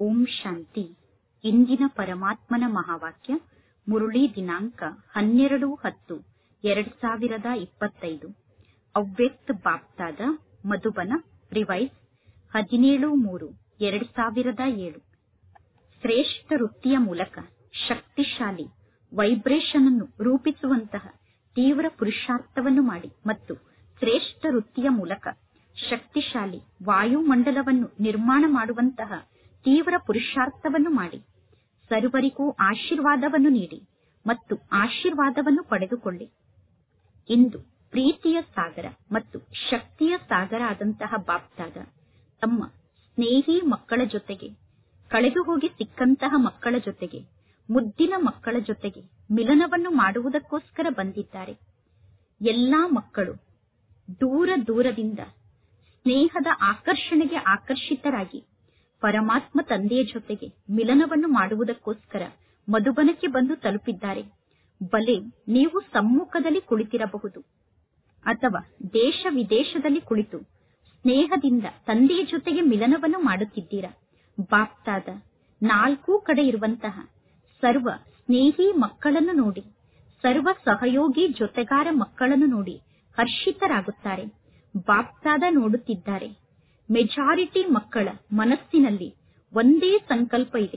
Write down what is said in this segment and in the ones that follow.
ಓಂ ಶಾಂತಿ ಇಂದಿನ ಪರಮಾತ್ಮನ ಮಹಾವಾಕ್ಯ ಮುರುಳಿ ದಿನಾಂಕ ಹನ್ನೆರಡು ಹತ್ತು ಎರಡ್ ಸಾವಿರದ ಇಪ್ಪತ್ತೈದು ಅವ್ಯಕ್ತ ಬಾಪ್ತಾದ ಮಧುಬನ ರಿವೈಸ್ ಹದಿನೇಳು ಮೂರು ಎರಡ್ ಸಾವಿರದ ಏಳು ಶ್ರೇಷ್ಠ ವೃತ್ತಿಯ ಮೂಲಕ ಶಕ್ತಿಶಾಲಿ ವೈಬ್ರೇಷನ್ ಅನ್ನು ರೂಪಿಸುವಂತಹ ತೀವ್ರ ಪುರುಷಾರ್ಥವನ್ನು ಮಾಡಿ ಮತ್ತು ಶ್ರೇಷ್ಠ ವೃತ್ತಿಯ ಮೂಲಕ ಶಕ್ತಿಶಾಲಿ ವಾಯುಮಂಡಲವನ್ನು ನಿರ್ಮಾಣ ಮಾಡುವಂತಹ ತೀವ್ರ ಪುರುಷಾರ್ಥವನ್ನು ಮಾಡಿ ಸರ್ವರಿಗೂ ಆಶೀರ್ವಾದವನ್ನು ನೀಡಿ ಮತ್ತು ಆಶೀರ್ವಾದವನ್ನು ಪಡೆದುಕೊಳ್ಳಿ ಇಂದು ಪ್ರೀತಿಯ ಸಾಗರ ಮತ್ತು ಶಕ್ತಿಯ ಸಾಗರ ಆದಂತಹ ಬಾಪ್ತಾದ ತಮ್ಮ ಸ್ನೇಹಿ ಮಕ್ಕಳ ಜೊತೆಗೆ ಕಳೆದು ಹೋಗಿ ಸಿಕ್ಕಂತಹ ಮಕ್ಕಳ ಜೊತೆಗೆ ಮುದ್ದಿನ ಮಕ್ಕಳ ಜೊತೆಗೆ ಮಿಲನವನ್ನು ಮಾಡುವುದಕ್ಕೋಸ್ಕರ ಬಂದಿದ್ದಾರೆ ಎಲ್ಲಾ ಮಕ್ಕಳು ದೂರ ದೂರದಿಂದ ಸ್ನೇಹದ ಆಕರ್ಷಣೆಗೆ ಆಕರ್ಷಿತರಾಗಿ ಪರಮಾತ್ಮ ತಂದೆಯ ಜೊತೆಗೆ ಮಿಲನವನ್ನು ಮಾಡುವುದಕ್ಕೋಸ್ಕರ ಮಧುಬನಕ್ಕೆ ಬಂದು ತಲುಪಿದ್ದಾರೆ ಬಲೆ ನೀವು ಸಮ್ಮುಖದಲ್ಲಿ ಕುಳಿತಿರಬಹುದು ಅಥವಾ ದೇಶ ವಿದೇಶದಲ್ಲಿ ಕುಳಿತು ಸ್ನೇಹದಿಂದ ತಂದೆಯ ಜೊತೆಗೆ ಮಿಲನವನ್ನು ಮಾಡುತ್ತಿದ್ದೀರಾ ಬಾಪ್ತಾದ ನಾಲ್ಕೂ ಕಡೆ ಇರುವಂತಹ ಸರ್ವ ಸ್ನೇಹಿ ಮಕ್ಕಳನ್ನು ನೋಡಿ ಸರ್ವ ಸಹಯೋಗಿ ಜೊತೆಗಾರ ಮಕ್ಕಳನ್ನು ನೋಡಿ ಹರ್ಷಿತರಾಗುತ್ತಾರೆ ಬಾಪ್ತಾದ ನೋಡುತ್ತಿದ್ದಾರೆ ಮೆಜಾರಿಟಿ ಮಕ್ಕಳ ಮನಸ್ಸಿನಲ್ಲಿ ಒಂದೇ ಸಂಕಲ್ಪ ಇದೆ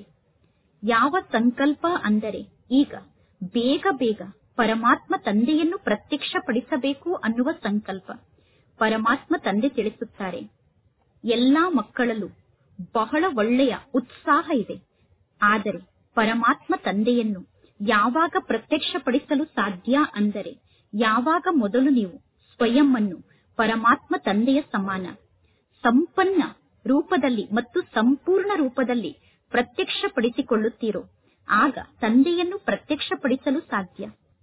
ಯಾವ ಸಂಕಲ್ಪ ಅಂದರೆ ಈಗ ಬೇಗ ಬೇಗ ಪರಮಾತ್ಮ ತಂದೆಯನ್ನು ಪ್ರತ್ಯಕ್ಷಪಡಿಸಬೇಕು ಅನ್ನುವ ಸಂಕಲ್ಪ ಪರಮಾತ್ಮ ತಂದೆ ತಿಳಿಸುತ್ತಾರೆ ಎಲ್ಲಾ ಮಕ್ಕಳಲ್ಲೂ ಬಹಳ ಒಳ್ಳೆಯ ಉತ್ಸಾಹ ಇದೆ ಆದರೆ ಪರಮಾತ್ಮ ತಂದೆಯನ್ನು ಯಾವಾಗ ಪ್ರತ್ಯಕ್ಷಪಡಿಸಲು ಸಾಧ್ಯ ಅಂದರೆ ಯಾವಾಗ ಮೊದಲು ನೀವು ಸ್ವಯಂ ಅನ್ನು ಪರಮಾತ್ಮ ತಂದೆಯ ಸಮಾನ ಸಂಪನ್ನ ರೂಪದಲ್ಲಿ ಮತ್ತು ಸಂಪೂರ್ಣ ರೂಪದಲ್ಲಿ ಪ್ರತ್ಯಕ್ಷಪಡಿಸಿಕೊಳ್ಳುತ್ತೀರೋ ಆಗ ತಂದೆಯನ್ನು ಪ್ರತ್ಯಕ್ಷಪಡಿಸಲು ಸಾಧ್ಯ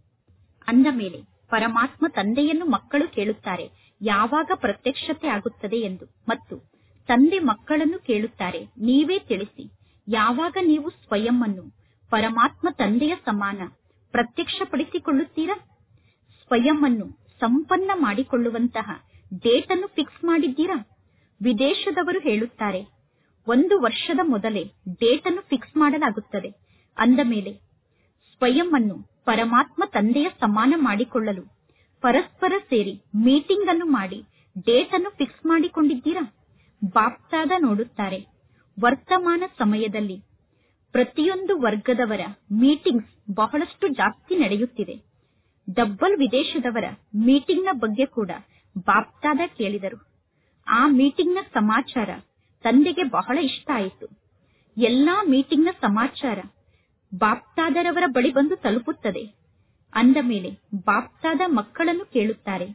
ಅಂದ ಮೇಲೆ ಪರಮಾತ್ಮ ತಂದೆಯನ್ನು ಮಕ್ಕಳು ಕೇಳುತ್ತಾರೆ ಯಾವಾಗ ಪ್ರತ್ಯಕ್ಷತೆ ಆಗುತ್ತದೆ ಎಂದು ಮತ್ತು ತಂದೆ ಮಕ್ಕಳನ್ನು ಕೇಳುತ್ತಾರೆ ನೀವೇ ತಿಳಿಸಿ ಯಾವಾಗ ನೀವು ಸ್ವಯಂ ಅನ್ನು ಪರಮಾತ್ಮ ತಂದೆಯ ಸಮಾನ ಪ್ರತ್ಯಕ್ಷಪಡಿಸಿಕೊಳ್ಳುತ್ತೀರಾ ಸ್ವಯಂ ಅನ್ನು ಸಂಪನ್ನ ಮಾಡಿಕೊಳ್ಳುವಂತಹ ಡೇಟ್ ಅನ್ನು ಫಿಕ್ಸ್ ಮಾಡಿದ್ದೀರಾ ವಿದೇಶದವರು ಹೇಳುತ್ತಾರೆ ಒಂದು ವರ್ಷದ ಮೊದಲೇ ಡೇಟ್ ಅನ್ನು ಫಿಕ್ಸ್ ಮಾಡಲಾಗುತ್ತದೆ ಅಂದ ಮೇಲೆ ಸ್ವಯಂ ಅನ್ನು ಪರಮಾತ್ಮ ತಂದೆಯ ಸಮಾನ ಮಾಡಿಕೊಳ್ಳಲು ಪರಸ್ಪರ ಸೇರಿ ಮೀಟಿಂಗ್ ಅನ್ನು ಮಾಡಿ ಡೇಟ್ ಅನ್ನು ಫಿಕ್ಸ್ ಮಾಡಿಕೊಂಡಿದ್ದೀರಾ ಬಾಪ್ತಾದ ನೋಡುತ್ತಾರೆ ವರ್ತಮಾನ ಸಮಯದಲ್ಲಿ ಪ್ರತಿಯೊಂದು ವರ್ಗದವರ ಮೀಟಿಂಗ್ಸ್ ಬಹಳಷ್ಟು ಜಾಸ್ತಿ ನಡೆಯುತ್ತಿದೆ ಡಬ್ಬಲ್ ವಿದೇಶದವರ ಮೀಟಿಂಗ್ ನ ಬಗ್ಗೆ ಕೂಡ ಬಾಪ್ತಾದ ಕೇಳಿದರು ಆ ಮೀಟಿಂಗ್ ನ ಸಮಾಚಾರ ತಂದೆಗೆ ಬಹಳ ಇಷ್ಟ ಆಯಿತು ಎಲ್ಲಾ ಮೀಟಿಂಗ್ ನ ಸಮಾಚಾರ ಬಾಪ್ತಾದರವರ ಬಳಿ ಬಂದು ತಲುಪುತ್ತದೆ ಅಂದ ಮೇಲೆ ಬಾಪ್ತಾದ ಮಕ್ಕಳನ್ನು ಕೇಳುತ್ತಾರೆ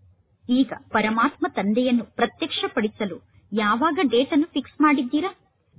ಈಗ ಪರಮಾತ್ಮ ತಂದೆಯನ್ನು ಪ್ರತ್ಯಕ್ಷಪಡಿಸಲು ಯಾವಾಗ ಡೇಟ್ ಅನ್ನು ಫಿಕ್ಸ್ ಮಾಡಿದ್ದೀರಾ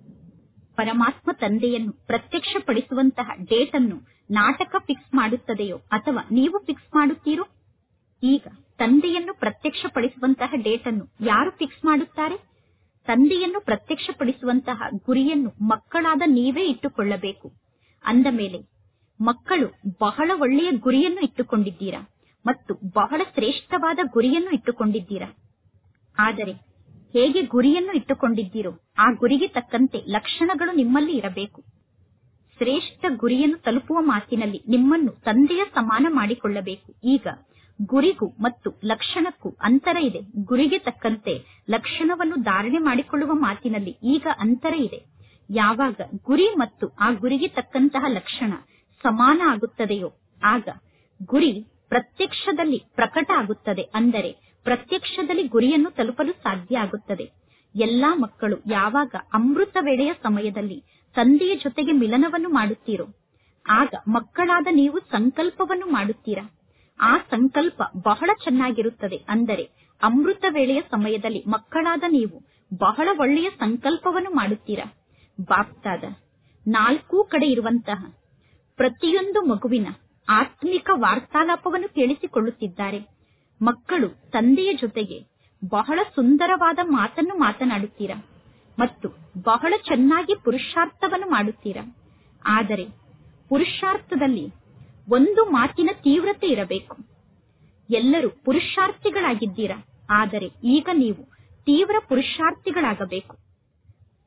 ಪರಮಾತ್ಮ ತಂದೆಯನ್ನು ಪ್ರತ್ಯಕ್ಷಪಡಿಸುವಂತಹ ಡೇಟ್ ಅನ್ನು ನಾಟಕ ಫಿಕ್ಸ್ ಮಾಡುತ್ತದೆಯೋ ಅಥವಾ ನೀವು ಫಿಕ್ಸ್ ಮಾಡುತ್ತೀರೋ ಈಗ ತಂದೆಯನ್ನು ಪ್ರತ್ಯಕ್ಷಪಡಿಸುವಂತಹ ಡೇಟ್ ಅನ್ನು ಯಾರು ಫಿಕ್ಸ್ ಮಾಡುತ್ತಾರೆ ತಂದೆಯನ್ನು ಪ್ರತ್ಯಕ್ಷಪಡಿಸುವಂತಹ ಗುರಿಯನ್ನು ಮಕ್ಕಳಾದ ನೀವೇ ಇಟ್ಟುಕೊಳ್ಳಬೇಕು ಅಂದ ಮೇಲೆ ಮಕ್ಕಳು ಬಹಳ ಒಳ್ಳೆಯ ಗುರಿಯನ್ನು ಇಟ್ಟುಕೊಂಡಿದ್ದೀರಾ ಮತ್ತು ಬಹಳ ಶ್ರೇಷ್ಠವಾದ ಗುರಿಯನ್ನು ಇಟ್ಟುಕೊಂಡಿದ್ದೀರಾ ಆದರೆ ಹೇಗೆ ಗುರಿಯನ್ನು ಇಟ್ಟುಕೊಂಡಿದ್ದೀರೋ ಆ ಗುರಿಗೆ ತಕ್ಕಂತೆ ಲಕ್ಷಣಗಳು ನಿಮ್ಮಲ್ಲಿ ಇರಬೇಕು ಶ್ರೇಷ್ಠ ಗುರಿಯನ್ನು ತಲುಪುವ ಮಾತಿನಲ್ಲಿ ನಿಮ್ಮನ್ನು ತಂದೆಯ ಸಮಾನ ಮಾಡಿಕೊಳ್ಳಬೇಕು ಈಗ ಗುರಿಗೂ ಮತ್ತು ಲಕ್ಷಣಕ್ಕೂ ಅಂತರ ಇದೆ ಗುರಿಗೆ ತಕ್ಕಂತೆ ಲಕ್ಷಣವನ್ನು ಧಾರಣೆ ಮಾಡಿಕೊಳ್ಳುವ ಮಾತಿನಲ್ಲಿ ಈಗ ಅಂತರ ಇದೆ ಯಾವಾಗ ಗುರಿ ಮತ್ತು ಆ ಗುರಿಗೆ ತಕ್ಕಂತಹ ಲಕ್ಷಣ ಸಮಾನ ಆಗುತ್ತದೆಯೋ ಆಗ ಗುರಿ ಪ್ರತ್ಯಕ್ಷದಲ್ಲಿ ಪ್ರಕಟ ಆಗುತ್ತದೆ ಅಂದರೆ ಪ್ರತ್ಯಕ್ಷದಲ್ಲಿ ಗುರಿಯನ್ನು ತಲುಪಲು ಸಾಧ್ಯ ಆಗುತ್ತದೆ ಎಲ್ಲಾ ಮಕ್ಕಳು ಯಾವಾಗ ಅಮೃತ ವೇಳೆಯ ಸಮಯದಲ್ಲಿ ತಂದೆಯ ಜೊತೆಗೆ ಮಿಲನವನ್ನು ಮಾಡುತ್ತೀರೋ ಆಗ ಮಕ್ಕಳಾದ ನೀವು ಸಂಕಲ್ಪವನ್ನು ಮಾಡುತ್ತೀರಾ ಆ ಸಂಕಲ್ಪ ಬಹಳ ಚೆನ್ನಾಗಿರುತ್ತದೆ ಅಂದರೆ ಅಮೃತ ವೇಳೆಯ ಸಮಯದಲ್ಲಿ ಮಕ್ಕಳಾದ ನೀವು ಬಹಳ ಒಳ್ಳೆಯ ಸಂಕಲ್ಪವನ್ನು ಮಾಡುತ್ತೀರಾ ಬಾಪ್ತಾದ ನಾಲ್ಕೂ ಕಡೆ ಇರುವಂತಹ ಪ್ರತಿಯೊಂದು ಮಗುವಿನ ಆತ್ಮಿಕ ವಾರ್ತಾಲಾಪವನ್ನು ಕೇಳಿಸಿಕೊಳ್ಳುತ್ತಿದ್ದಾರೆ ಮಕ್ಕಳು ತಂದೆಯ ಜೊತೆಗೆ ಬಹಳ ಸುಂದರವಾದ ಮಾತನ್ನು ಮಾತನಾಡುತ್ತೀರಾ ಮತ್ತು ಬಹಳ ಚೆನ್ನಾಗಿ ಪುರುಷಾರ್ಥವನ್ನು ಮಾಡುತ್ತೀರಾ ಆದರೆ ಪುರುಷಾರ್ಥದಲ್ಲಿ ಒಂದು ಮಾತಿನ ತೀವ್ರತೆ ಇರಬೇಕು ಎಲ್ಲರೂ ಪುರುಷಾರ್ಥಿಗಳಾಗಿದ್ದೀರಾ ಆದರೆ ಈಗ ನೀವು ತೀವ್ರ ಪುರುಷಾರ್ಥಿಗಳಾಗಬೇಕು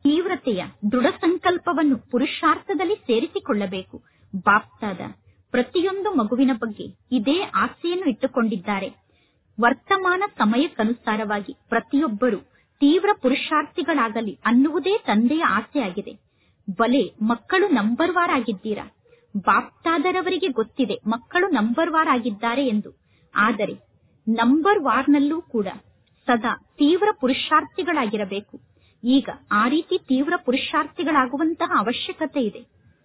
ತೀವ್ರತೆಯ ದೃಢ ಸಂಕಲ್ಪವನ್ನು ಪುರುಷಾರ್ಥದಲ್ಲಿ ಸೇರಿಸಿಕೊಳ್ಳಬೇಕು ಬಾಪ್ತಾದ ಪ್ರತಿಯೊಂದು ಮಗುವಿನ ಬಗ್ಗೆ ಇದೇ ಆಸೆಯನ್ನು ಇಟ್ಟುಕೊಂಡಿದ್ದಾರೆ ವರ್ತಮಾನ ಸಮಯಕ್ಕನುಸಾರವಾಗಿ ಪ್ರತಿಯೊಬ್ಬರು ತೀವ್ರ ಪುರುಷಾರ್ಥಿಗಳಾಗಲಿ ಅನ್ನುವುದೇ ತಂದೆಯ ಆಸೆಯಾಗಿದೆ ಬಲೆ ಮಕ್ಕಳು ನಂಬರ್ ವಾರ್ ಆಗಿದ್ದೀರಾ ಬಾಪ್ತಾದರವರಿಗೆ ಗೊತ್ತಿದೆ ಮಕ್ಕಳು ನಂಬರ್ ವಾರ್ ಆಗಿದ್ದಾರೆ ಎಂದು ಆದರೆ ನಂಬರ್ ವಾರ್ನಲ್ಲೂ ಕೂಡ ಸದಾ ತೀವ್ರ ಪುರುಷಾರ್ಥಿಗಳಾಗಿರಬೇಕು ಈಗ ಆ ರೀತಿ ತೀವ್ರ ಪುರುಷಾರ್ಥಿಗಳಾಗುವಂತಹ ಅವಶ್ಯಕತೆ ಇದೆ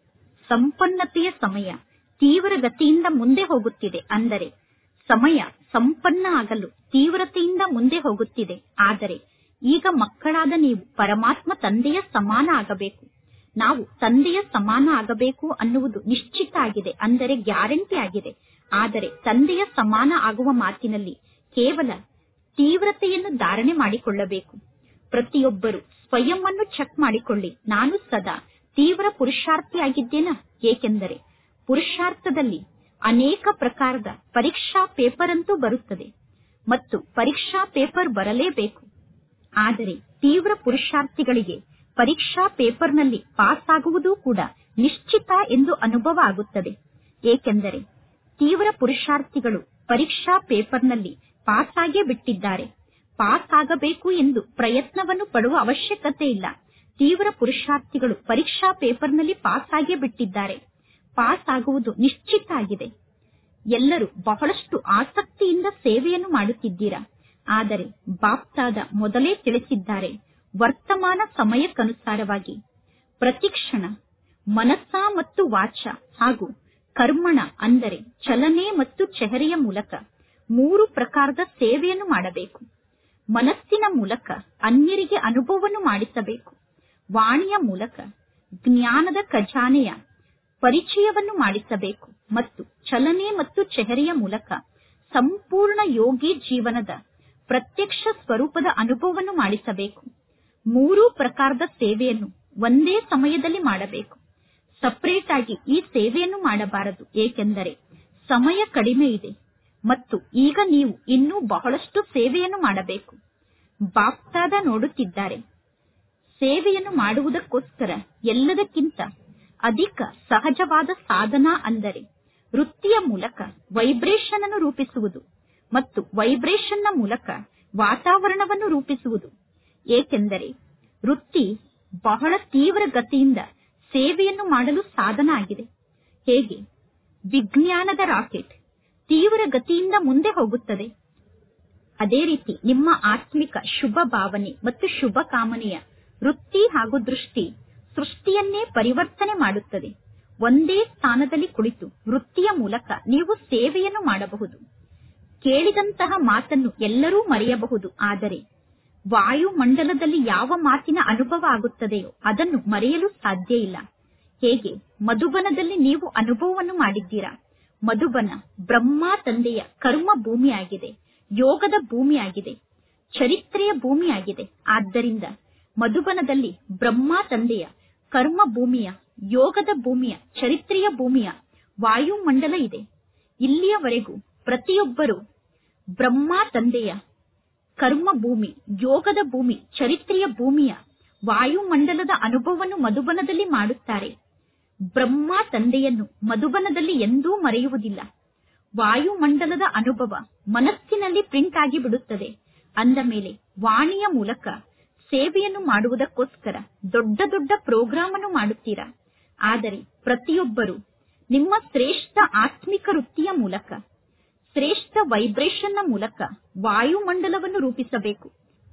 ಸಂಪನ್ನತೆಯ ಸಮಯ ತೀವ್ರ ಗತಿಯಿಂದ ಮುಂದೆ ಹೋಗುತ್ತಿದೆ ಅಂದರೆ ಸಮಯ ಸಂಪನ್ನ ಆಗಲು ತೀವ್ರತೆಯಿಂದ ಮುಂದೆ ಹೋಗುತ್ತಿದೆ ಆದರೆ ಈಗ ಮಕ್ಕಳಾದ ನೀವು ಪರಮಾತ್ಮ ತಂದೆಯ ಸಮಾನ ಆಗಬೇಕು ನಾವು ತಂದೆಯ ಸಮಾನ ಆಗಬೇಕು ಅನ್ನುವುದು ನಿಶ್ಚಿತ ಆಗಿದೆ ಅಂದರೆ ಗ್ಯಾರಂಟಿ ಆಗಿದೆ ಆದರೆ ತಂದೆಯ ಸಮಾನ ಆಗುವ ಮಾತಿನಲ್ಲಿ ಕೇವಲ ತೀವ್ರತೆಯನ್ನು ಧಾರಣೆ ಮಾಡಿಕೊಳ್ಳಬೇಕು ಪ್ರತಿಯೊಬ್ಬರು ಸ್ವಯಂ ಅನ್ನು ಚೆಕ್ ಮಾಡಿಕೊಳ್ಳಿ ನಾನು ಸದಾ ತೀವ್ರ ಪುರುಷಾರ್ಥಿಯಾಗಿದ್ದೇನಾ ಏಕೆಂದರೆ ಪುರುಷಾರ್ಥದಲ್ಲಿ ಅನೇಕ ಪ್ರಕಾರದ ಪರೀಕ್ಷಾ ಪೇಪರ್ ಅಂತೂ ಬರುತ್ತದೆ ಮತ್ತು ಪರೀಕ್ಷಾ ಪೇಪರ್ ಬರಲೇಬೇಕು ಆದರೆ ತೀವ್ರ ಪುರುಷಾರ್ಥಿಗಳಿಗೆ ಪರೀಕ್ಷಾ ಪೇಪರ್ನಲ್ಲಿ ಪಾಸ್ ಆಗುವುದೂ ಕೂಡ ನಿಶ್ಚಿತ ಎಂದು ಅನುಭವ ಆಗುತ್ತದೆ ಏಕೆಂದರೆ ತೀವ್ರ ಪುರುಷಾರ್ಥಿಗಳು ಪರೀಕ್ಷಾ ಪೇಪರ್ನಲ್ಲಿ ಪಾಸ್ ಆಗೇ ಬಿಟ್ಟಿದ್ದಾರೆ ಪಾಸ್ ಆಗಬೇಕು ಎಂದು ಪ್ರಯತ್ನವನ್ನು ಪಡುವ ಅವಶ್ಯಕತೆ ಇಲ್ಲ ತೀವ್ರ ಪುರುಷಾರ್ಥಿಗಳು ಪರೀಕ್ಷಾ ಪೇಪರ್ನಲ್ಲಿ ಪಾಸ್ ಆಗೇ ಬಿಟ್ಟಿದ್ದಾರೆ ಪಾಸ್ ಆಗುವುದು ನಿಶ್ಚಿತ ಆಗಿದೆ ಎಲ್ಲರೂ ಬಹಳಷ್ಟು ಆಸಕ್ತಿಯಿಂದ ಸೇವೆಯನ್ನು ಮಾಡುತ್ತಿದ್ದೀರಾ ಆದರೆ ಬಾಪ್ತಾದ ಮೊದಲೇ ತಿಳಿಸಿದ್ದಾರೆ ವರ್ತಮಾನ ಸಮಯಕ್ಕನುಸಾರವಾಗಿ ಪ್ರತಿಕ್ಷಣ ಮನಸ್ಸ ಮತ್ತು ವಾಚ ಹಾಗೂ ಕರ್ಮಣ ಅಂದರೆ ಚಲನೆ ಮತ್ತು ಚೆಹರೆಯ ಮೂಲಕ ಮೂರು ಪ್ರಕಾರದ ಸೇವೆಯನ್ನು ಮಾಡಬೇಕು ಮನಸ್ಸಿನ ಮೂಲಕ ಅನ್ಯರಿಗೆ ಅನುಭವವನ್ನು ಮಾಡಿಸಬೇಕು ವಾಣಿಯ ಮೂಲಕ ಜ್ಞಾನದ ಖಜಾನೆಯ ಪರಿಚಯವನ್ನು ಮಾಡಿಸಬೇಕು ಮತ್ತು ಚಲನೆ ಮತ್ತು ಚೆಹರೆಯ ಮೂಲಕ ಸಂಪೂರ್ಣ ಯೋಗಿ ಜೀವನದ ಪ್ರತ್ಯಕ್ಷ ಸ್ವರೂಪದ ಅನುಭವವನ್ನು ಮಾಡಿಸಬೇಕು ಮೂರೂ ಪ್ರಕಾರದ ಸೇವೆಯನ್ನು ಒಂದೇ ಸಮಯದಲ್ಲಿ ಮಾಡಬೇಕು ಸಪರೇಟ್ ಆಗಿ ಈ ಸೇವೆಯನ್ನು ಮಾಡಬಾರದು ಏಕೆಂದರೆ ಸಮಯ ಕಡಿಮೆ ಇದೆ ಮತ್ತು ಈಗ ನೀವು ಇನ್ನೂ ಬಹಳಷ್ಟು ಸೇವೆಯನ್ನು ಮಾಡಬೇಕು ಬಾಪ್ತಾದ ನೋಡುತ್ತಿದ್ದಾರೆ ಸೇವೆಯನ್ನು ಮಾಡುವುದಕ್ಕೋಸ್ಕರ ಎಲ್ಲದಕ್ಕಿಂತ ಅಧಿಕ ಸಹಜವಾದ ಸಾಧನ ಅಂದರೆ ವೃತ್ತಿಯ ಮೂಲಕ ವೈಬ್ರೇಷನ್ ಅನ್ನು ರೂಪಿಸುವುದು ಮತ್ತು ವೈಬ್ರೇಷನ್ನ ಮೂಲಕ ವಾತಾವರಣವನ್ನು ರೂಪಿಸುವುದು ಏಕೆಂದರೆ ವೃತ್ತಿ ಬಹಳ ತೀವ್ರ ಗತಿಯಿಂದ ಸೇವೆಯನ್ನು ಮಾಡಲು ಸಾಧನ ಆಗಿದೆ ಹೇಗೆ ವಿಜ್ಞಾನದ ರಾಕೆಟ್ ತೀವ್ರ ಗತಿಯಿಂದ ಮುಂದೆ ಹೋಗುತ್ತದೆ ಅದೇ ರೀತಿ ನಿಮ್ಮ ಆತ್ಮಿಕ ಶುಭ ಭಾವನೆ ಮತ್ತು ಶುಭ ಕಾಮನೆಯ ವೃತ್ತಿ ಹಾಗೂ ದೃಷ್ಟಿ ಸೃಷ್ಟಿಯನ್ನೇ ಪರಿವರ್ತನೆ ಮಾಡುತ್ತದೆ ಒಂದೇ ಸ್ಥಾನದಲ್ಲಿ ಕುಳಿತು ವೃತ್ತಿಯ ಮೂಲಕ ನೀವು ಸೇವೆಯನ್ನು ಮಾಡಬಹುದು ಕೇಳಿದಂತಹ ಮಾತನ್ನು ಎಲ್ಲರೂ ಮರೆಯಬಹುದು ಆದರೆ ವಾಯುಮಂಡಲದಲ್ಲಿ ಯಾವ ಮಾತಿನ ಅನುಭವ ಆಗುತ್ತದೆಯೋ ಅದನ್ನು ಮರೆಯಲು ಸಾಧ್ಯ ಇಲ್ಲ ಹೇಗೆ ಮಧುಬನದಲ್ಲಿ ನೀವು ಅನುಭವವನ್ನು ಮಾಡಿದ್ದೀರಾ ಮಧುಬನ ಬ್ರಹ್ಮ ತಂದೆಯ ಕರ್ಮ ಭೂಮಿಯಾಗಿದೆ ಯೋಗದ ಭೂಮಿಯಾಗಿದೆ ಚರಿತ್ರೆಯ ಭೂಮಿಯಾಗಿದೆ ಆದ್ದರಿಂದ ಮಧುಬನದಲ್ಲಿ ಬ್ರಹ್ಮ ತಂದೆಯ ಕರ್ಮ ಭೂಮಿಯ ಯೋಗದ ಭೂಮಿಯ ಚರಿತ್ರೆಯ ಭೂಮಿಯ ವಾಯುಮಂಡಲ ಇದೆ ಇಲ್ಲಿಯವರೆಗೂ ಪ್ರತಿಯೊಬ್ಬರು ಬ್ರಹ್ಮ ತಂದೆಯ ಕರ್ಮ ಭೂಮಿ ಯೋಗದ ಭೂಮಿ ಚರಿತ್ರೆಯ ಭೂಮಿಯ ವಾಯುಮಂಡಲದ ಅನುಭವವನ್ನು ಮಧುಬನದಲ್ಲಿ ಮಾಡುತ್ತಾರೆ ಬ್ರಹ್ಮ ತಂದೆಯನ್ನು ಮಧುಬನದಲ್ಲಿ ಎಂದೂ ಮರೆಯುವುದಿಲ್ಲ ವಾಯುಮಂಡಲದ ಅನುಭವ ಮನಸ್ಸಿನಲ್ಲಿ ಪ್ರಿಂಟ್ ಆಗಿ ಬಿಡುತ್ತದೆ ಅಂದ ಮೇಲೆ ವಾಣಿಯ ಮೂಲಕ ಸೇವೆಯನ್ನು ಮಾಡುವುದಕ್ಕೋಸ್ಕರ ದೊಡ್ಡ ದೊಡ್ಡ ಪ್ರೋಗ್ರಾಮ್ ಅನ್ನು ಮಾಡುತ್ತೀರಾ ಆದರೆ ಪ್ರತಿಯೊಬ್ಬರು ನಿಮ್ಮ ಶ್ರೇಷ್ಠ ಆತ್ಮಿಕ ವೃತ್ತಿಯ ಮೂಲಕ ಶ್ರೇಷ್ಠ ವೈಬ್ರೇಷನ್ನ ಮೂಲಕ ವಾಯುಮಂಡಲವನ್ನು ರೂಪಿಸಬೇಕು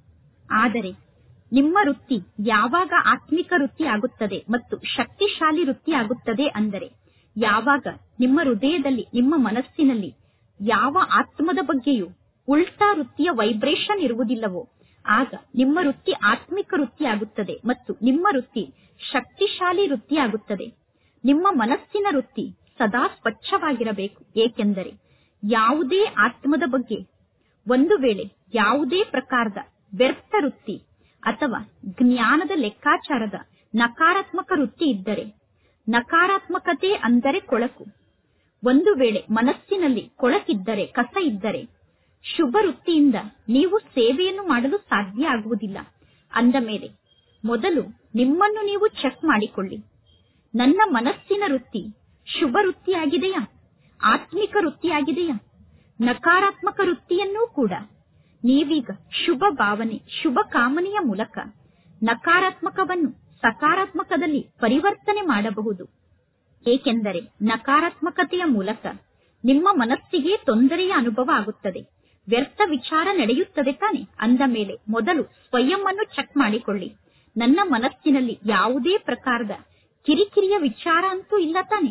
ಆದರೆ ನಿಮ್ಮ ವೃತ್ತಿ ಯಾವಾಗ ಆತ್ಮಿಕ ವೃತ್ತಿ ಆಗುತ್ತದೆ ಮತ್ತು ಶಕ್ತಿಶಾಲಿ ವೃತ್ತಿ ಆಗುತ್ತದೆ ಅಂದರೆ ಯಾವಾಗ ನಿಮ್ಮ ಹೃದಯದಲ್ಲಿ ನಿಮ್ಮ ಮನಸ್ಸಿನಲ್ಲಿ ಯಾವ ಆತ್ಮದ ಬಗ್ಗೆಯೂ ಉಲ್ಟಾ ವೃತ್ತಿಯ ವೈಬ್ರೇಷನ್ ಇರುವುದಿಲ್ಲವೋ ಆಗ ನಿಮ್ಮ ವೃತ್ತಿ ಆತ್ಮಿಕ ವೃತ್ತಿ ಆಗುತ್ತದೆ ಮತ್ತು ನಿಮ್ಮ ವೃತ್ತಿ ಶಕ್ತಿಶಾಲಿ ವೃತ್ತಿ ಆಗುತ್ತದೆ ನಿಮ್ಮ ಮನಸ್ಸಿನ ವೃತ್ತಿ ಸದಾ ಸ್ವಚ್ಛವಾಗಿರಬೇಕು ಏಕೆಂದರೆ ಯಾವುದೇ ಆತ್ಮದ ಬಗ್ಗೆ ಒಂದು ವೇಳೆ ಯಾವುದೇ ಪ್ರಕಾರದ ವ್ಯರ್ಥ ವೃತ್ತಿ ಅಥವಾ ಜ್ಞಾನದ ಲೆಕ್ಕಾಚಾರದ ನಕಾರಾತ್ಮಕ ವೃತ್ತಿ ಇದ್ದರೆ ನಕಾರಾತ್ಮಕತೆ ಅಂದರೆ ಕೊಳಕು ಒಂದು ವೇಳೆ ಮನಸ್ಸಿನಲ್ಲಿ ಕೊಳಕಿದ್ದರೆ ಕಸ ಇದ್ದರೆ ಶುಭ ವೃತ್ತಿಯಿಂದ ನೀವು ಸೇವೆಯನ್ನು ಮಾಡಲು ಸಾಧ್ಯ ಆಗುವುದಿಲ್ಲ ಅಂದ ಮೇಲೆ ಮೊದಲು ನಿಮ್ಮನ್ನು ನೀವು ಚೆಕ್ ಮಾಡಿಕೊಳ್ಳಿ ನನ್ನ ಮನಸ್ಸಿನ ವೃತ್ತಿ ಶುಭ ವೃತ್ತಿಯಾಗಿದೆಯಾ ಆತ್ಮಿಕ ವೃತ್ತಿಯಾಗಿದೆಯಾ ನಕಾರಾತ್ಮಕ ವೃತ್ತಿಯನ್ನೂ ಕೂಡ ನೀವೀಗ ಶುಭ ಭಾವನೆ ಶುಭ ಕಾಮನೆಯ ಮೂಲಕ ನಕಾರಾತ್ಮಕವನ್ನು ಸಕಾರಾತ್ಮಕದಲ್ಲಿ ಪರಿವರ್ತನೆ ಮಾಡಬಹುದು ಏಕೆಂದರೆ ನಕಾರಾತ್ಮಕತೆಯ ಮೂಲಕ ನಿಮ್ಮ ಮನಸ್ಸಿಗೆ ತೊಂದರೆಯ ಅನುಭವ ಆಗುತ್ತದೆ ವ್ಯರ್ಥ ವಿಚಾರ ನಡೆಯುತ್ತದೆ ತಾನೆ ಅಂದ ಮೇಲೆ ಮೊದಲು ಸ್ವಯಂ ಅನ್ನು ಚೆಕ್ ಮಾಡಿಕೊಳ್ಳಿ ನನ್ನ ಮನಸ್ಸಿನಲ್ಲಿ ಯಾವುದೇ ಪ್ರಕಾರದ ಕಿರಿಕಿರಿಯ ವಿಚಾರ ಅಂತೂ ಇಲ್ಲ ತಾನೆ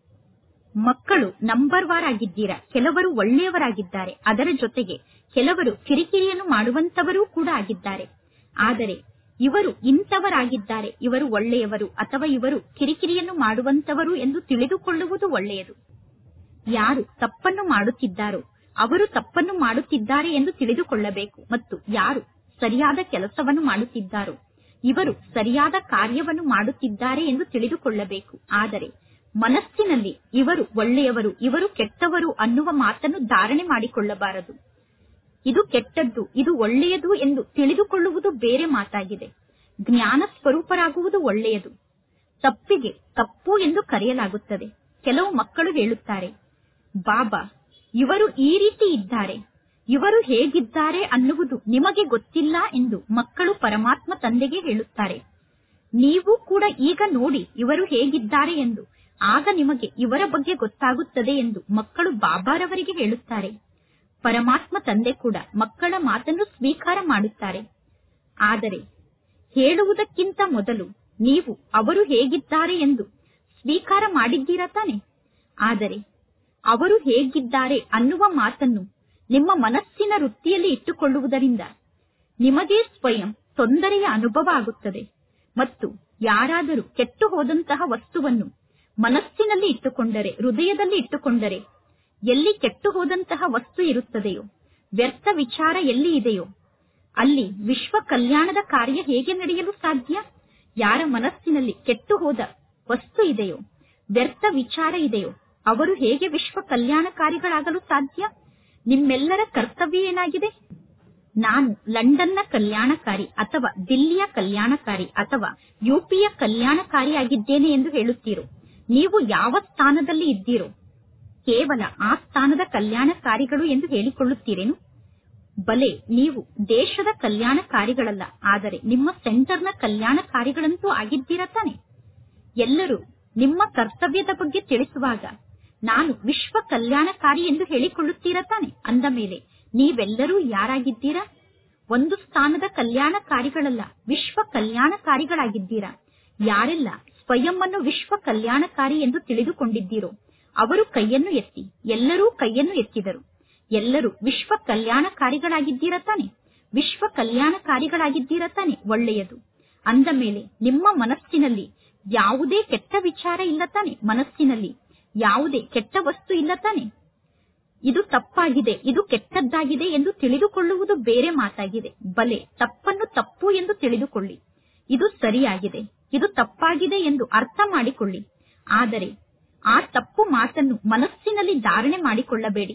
ಮಕ್ಕಳು ನಂಬರ್ ವಾರ್ ಆಗಿದ್ದೀರಾ ಕೆಲವರು ಒಳ್ಳೆಯವರಾಗಿದ್ದಾರೆ ಅದರ ಜೊತೆಗೆ ಕೆಲವರು ಕಿರಿಕಿರಿಯನ್ನು ಮಾಡುವಂತವರೂ ಕೂಡ ಆಗಿದ್ದಾರೆ ಆದರೆ ಇವರು ಇಂಥವರಾಗಿದ್ದಾರೆ ಇವರು ಒಳ್ಳೆಯವರು ಅಥವಾ ಇವರು ಕಿರಿಕಿರಿಯನ್ನು ಮಾಡುವಂತವರು ಎಂದು ತಿಳಿದುಕೊಳ್ಳುವುದು ಒಳ್ಳೆಯದು ಯಾರು ತಪ್ಪನ್ನು ಮಾಡುತ್ತಿದ್ದಾರೋ ಅವರು ತಪ್ಪನ್ನು ಮಾಡುತ್ತಿದ್ದಾರೆ ಎಂದು ತಿಳಿದುಕೊಳ್ಳಬೇಕು ಮತ್ತು ಯಾರು ಸರಿಯಾದ ಕೆಲಸವನ್ನು ಮಾಡುತ್ತಿದ್ದಾರೋ ಇವರು ಸರಿಯಾದ ಕಾರ್ಯವನ್ನು ಮಾಡುತ್ತಿದ್ದಾರೆ ಎಂದು ತಿಳಿದುಕೊಳ್ಳಬೇಕು ಆದರೆ ಮನಸ್ಸಿನಲ್ಲಿ ಇವರು ಒಳ್ಳೆಯವರು ಇವರು ಕೆಟ್ಟವರು ಅನ್ನುವ ಮಾತನ್ನು ಧಾರಣೆ ಮಾಡಿಕೊಳ್ಳಬಾರದು ಇದು ಕೆಟ್ಟದ್ದು ಇದು ಒಳ್ಳೆಯದು ಎಂದು ತಿಳಿದುಕೊಳ್ಳುವುದು ಬೇರೆ ಮಾತಾಗಿದೆ ಜ್ಞಾನ ಸ್ವರೂಪರಾಗುವುದು ಒಳ್ಳೆಯದು ತಪ್ಪಿಗೆ ತಪ್ಪು ಎಂದು ಕರೆಯಲಾಗುತ್ತದೆ ಕೆಲವು ಮಕ್ಕಳು ಹೇಳುತ್ತಾರೆ ಬಾಬಾ ಇವರು ಈ ರೀತಿ ಇದ್ದಾರೆ ಇವರು ಹೇಗಿದ್ದಾರೆ ಅನ್ನುವುದು ನಿಮಗೆ ಗೊತ್ತಿಲ್ಲ ಎಂದು ಮಕ್ಕಳು ಪರಮಾತ್ಮ ತಂದೆಗೆ ಹೇಳುತ್ತಾರೆ ನೀವು ಕೂಡ ಈಗ ನೋಡಿ ಇವರು ಹೇಗಿದ್ದಾರೆ ಎಂದು ಆಗ ನಿಮಗೆ ಇವರ ಬಗ್ಗೆ ಗೊತ್ತಾಗುತ್ತದೆ ಎಂದು ಮಕ್ಕಳು ಬಾಬಾರವರಿಗೆ ಹೇಳುತ್ತಾರೆ ಪರಮಾತ್ಮ ತಂದೆ ಕೂಡ ಮಕ್ಕಳ ಮಾತನ್ನು ಸ್ವೀಕಾರ ಮಾಡುತ್ತಾರೆ ಆದರೆ ಹೇಳುವುದಕ್ಕಿಂತ ಮೊದಲು ನೀವು ಅವರು ಹೇಗಿದ್ದಾರೆ ಎಂದು ಸ್ವೀಕಾರ ಮಾಡಿದ್ದೀರಾ ತಾನೆ ಆದರೆ ಅವರು ಹೇಗಿದ್ದಾರೆ ಅನ್ನುವ ಮಾತನ್ನು ನಿಮ್ಮ ಮನಸ್ಸಿನ ವೃತ್ತಿಯಲ್ಲಿ ಇಟ್ಟುಕೊಳ್ಳುವುದರಿಂದ ನಿಮಗೇ ಸ್ವಯಂ ತೊಂದರೆಯ ಅನುಭವ ಆಗುತ್ತದೆ ಮತ್ತು ಯಾರಾದರೂ ಕೆಟ್ಟು ಹೋದಂತಹ ವಸ್ತುವನ್ನು ಮನಸ್ಸಿನಲ್ಲಿ ಇಟ್ಟುಕೊಂಡರೆ ಹೃದಯದಲ್ಲಿ ಇಟ್ಟುಕೊಂಡರೆ ಎಲ್ಲಿ ಕೆಟ್ಟು ಹೋದಂತಹ ವಸ್ತು ಇರುತ್ತದೆಯೋ ವ್ಯರ್ಥ ವಿಚಾರ ಎಲ್ಲಿ ಇದೆಯೋ ಅಲ್ಲಿ ವಿಶ್ವ ಕಲ್ಯಾಣದ ಕಾರ್ಯ ಹೇಗೆ ನಡೆಯಲು ಸಾಧ್ಯ ಯಾರ ಮನಸ್ಸಿನಲ್ಲಿ ಕೆಟ್ಟು ಹೋದ ವಸ್ತು ಇದೆಯೋ ವ್ಯರ್ಥ ವಿಚಾರ ಇದೆಯೋ ಅವರು ಹೇಗೆ ವಿಶ್ವ ಕಲ್ಯಾಣಕಾರಿಗಳಾಗಲು ಸಾಧ್ಯ ನಿಮ್ಮೆಲ್ಲರ ಕರ್ತವ್ಯ ಏನಾಗಿದೆ ನಾನು ಲಂಡನ್ನ ಕಲ್ಯಾಣಕಾರಿ ಅಥವಾ ದಿಲ್ಲಿಯ ಕಲ್ಯಾಣಕಾರಿ ಅಥವಾ ಯುಪಿಯ ಕಲ್ಯಾಣಕಾರಿಯಾಗಿದ್ದೇನೆ ಎಂದು ಹೇಳುತ್ತೀರೋ ನೀವು ಯಾವ ಸ್ಥಾನದಲ್ಲಿ ಇದ್ದೀರೋ ಕೇವಲ ಆ ಸ್ಥಾನದ ಕಲ್ಯಾಣಕಾರಿಗಳು ಎಂದು ಹೇಳಿಕೊಳ್ಳುತ್ತೀರೇನು ಬಲೆ ನೀವು ದೇಶದ ಕಲ್ಯಾಣಕಾರಿಗಳಲ್ಲ ಆದರೆ ನಿಮ್ಮ ಸೆಂಟರ್ನ ಕಲ್ಯಾಣಕಾರಿಗಳಂತೂ ಆಗಿದ್ದೀರಾ ತಾನೆ ಎಲ್ಲರೂ ನಿಮ್ಮ ಕರ್ತವ್ಯದ ಬಗ್ಗೆ ತಿಳಿಸುವಾಗ ನಾನು ವಿಶ್ವ ಕಲ್ಯಾಣಕಾರಿ ಎಂದು ಹೇಳಿಕೊಳ್ಳುತ್ತೀರಾ ತಾನೆ ಅಂದ ಮೇಲೆ ನೀವೆಲ್ಲರೂ ಯಾರಾಗಿದ್ದೀರಾ ಒಂದು ಸ್ಥಾನದ ಕಲ್ಯಾಣಕಾರಿಗಳಲ್ಲ ವಿಶ್ವ ಕಲ್ಯಾಣಕಾರಿಗಳಾಗಿದ್ದೀರಾ ಯಾರೆಲ್ಲ ಸ್ವಯಂ ಅನ್ನು ವಿಶ್ವ ಕಲ್ಯಾಣಕಾರಿ ಎಂದು ತಿಳಿದುಕೊಂಡಿದ್ದೀರೋ ಅವರು ಕೈಯನ್ನು ಎತ್ತಿ ಎಲ್ಲರೂ ಕೈಯನ್ನು ಎತ್ತಿದರು ಎಲ್ಲರೂ ವಿಶ್ವ ಕಲ್ಯಾಣಕಾರಿಗಳಾಗಿದ್ದೀರಾ ತಾನೆ ವಿಶ್ವ ಕಲ್ಯಾಣಕಾರಿಗಳಾಗಿದ್ದೀರಾ ತಾನೆ ಒಳ್ಳೆಯದು ಅಂದ ಮೇಲೆ ನಿಮ್ಮ ಮನಸ್ಸಿನಲ್ಲಿ ಯಾವುದೇ ಕೆಟ್ಟ ವಿಚಾರ ಇಲ್ಲ ತಾನೆ ಮನಸ್ಸಿನಲ್ಲಿ ಯಾವುದೇ ಕೆಟ್ಟ ವಸ್ತು ಇಲ್ಲ ತಾನೆ ಇದು ತಪ್ಪಾಗಿದೆ ಇದು ಕೆಟ್ಟದ್ದಾಗಿದೆ ಎಂದು ತಿಳಿದುಕೊಳ್ಳುವುದು ಬೇರೆ ಮಾತಾಗಿದೆ ಬಲೆ ತಪ್ಪನ್ನು ತಪ್ಪು ಎಂದು ತಿಳಿದುಕೊಳ್ಳಿ ಇದು ಸರಿಯಾಗಿದೆ ಇದು ತಪ್ಪಾಗಿದೆ ಎಂದು ಅರ್ಥ ಮಾಡಿಕೊಳ್ಳಿ ಆದರೆ ಆ ತಪ್ಪು ಮಾತನ್ನು ಮನಸ್ಸಿನಲ್ಲಿ ಧಾರಣೆ ಮಾಡಿಕೊಳ್ಳಬೇಡಿ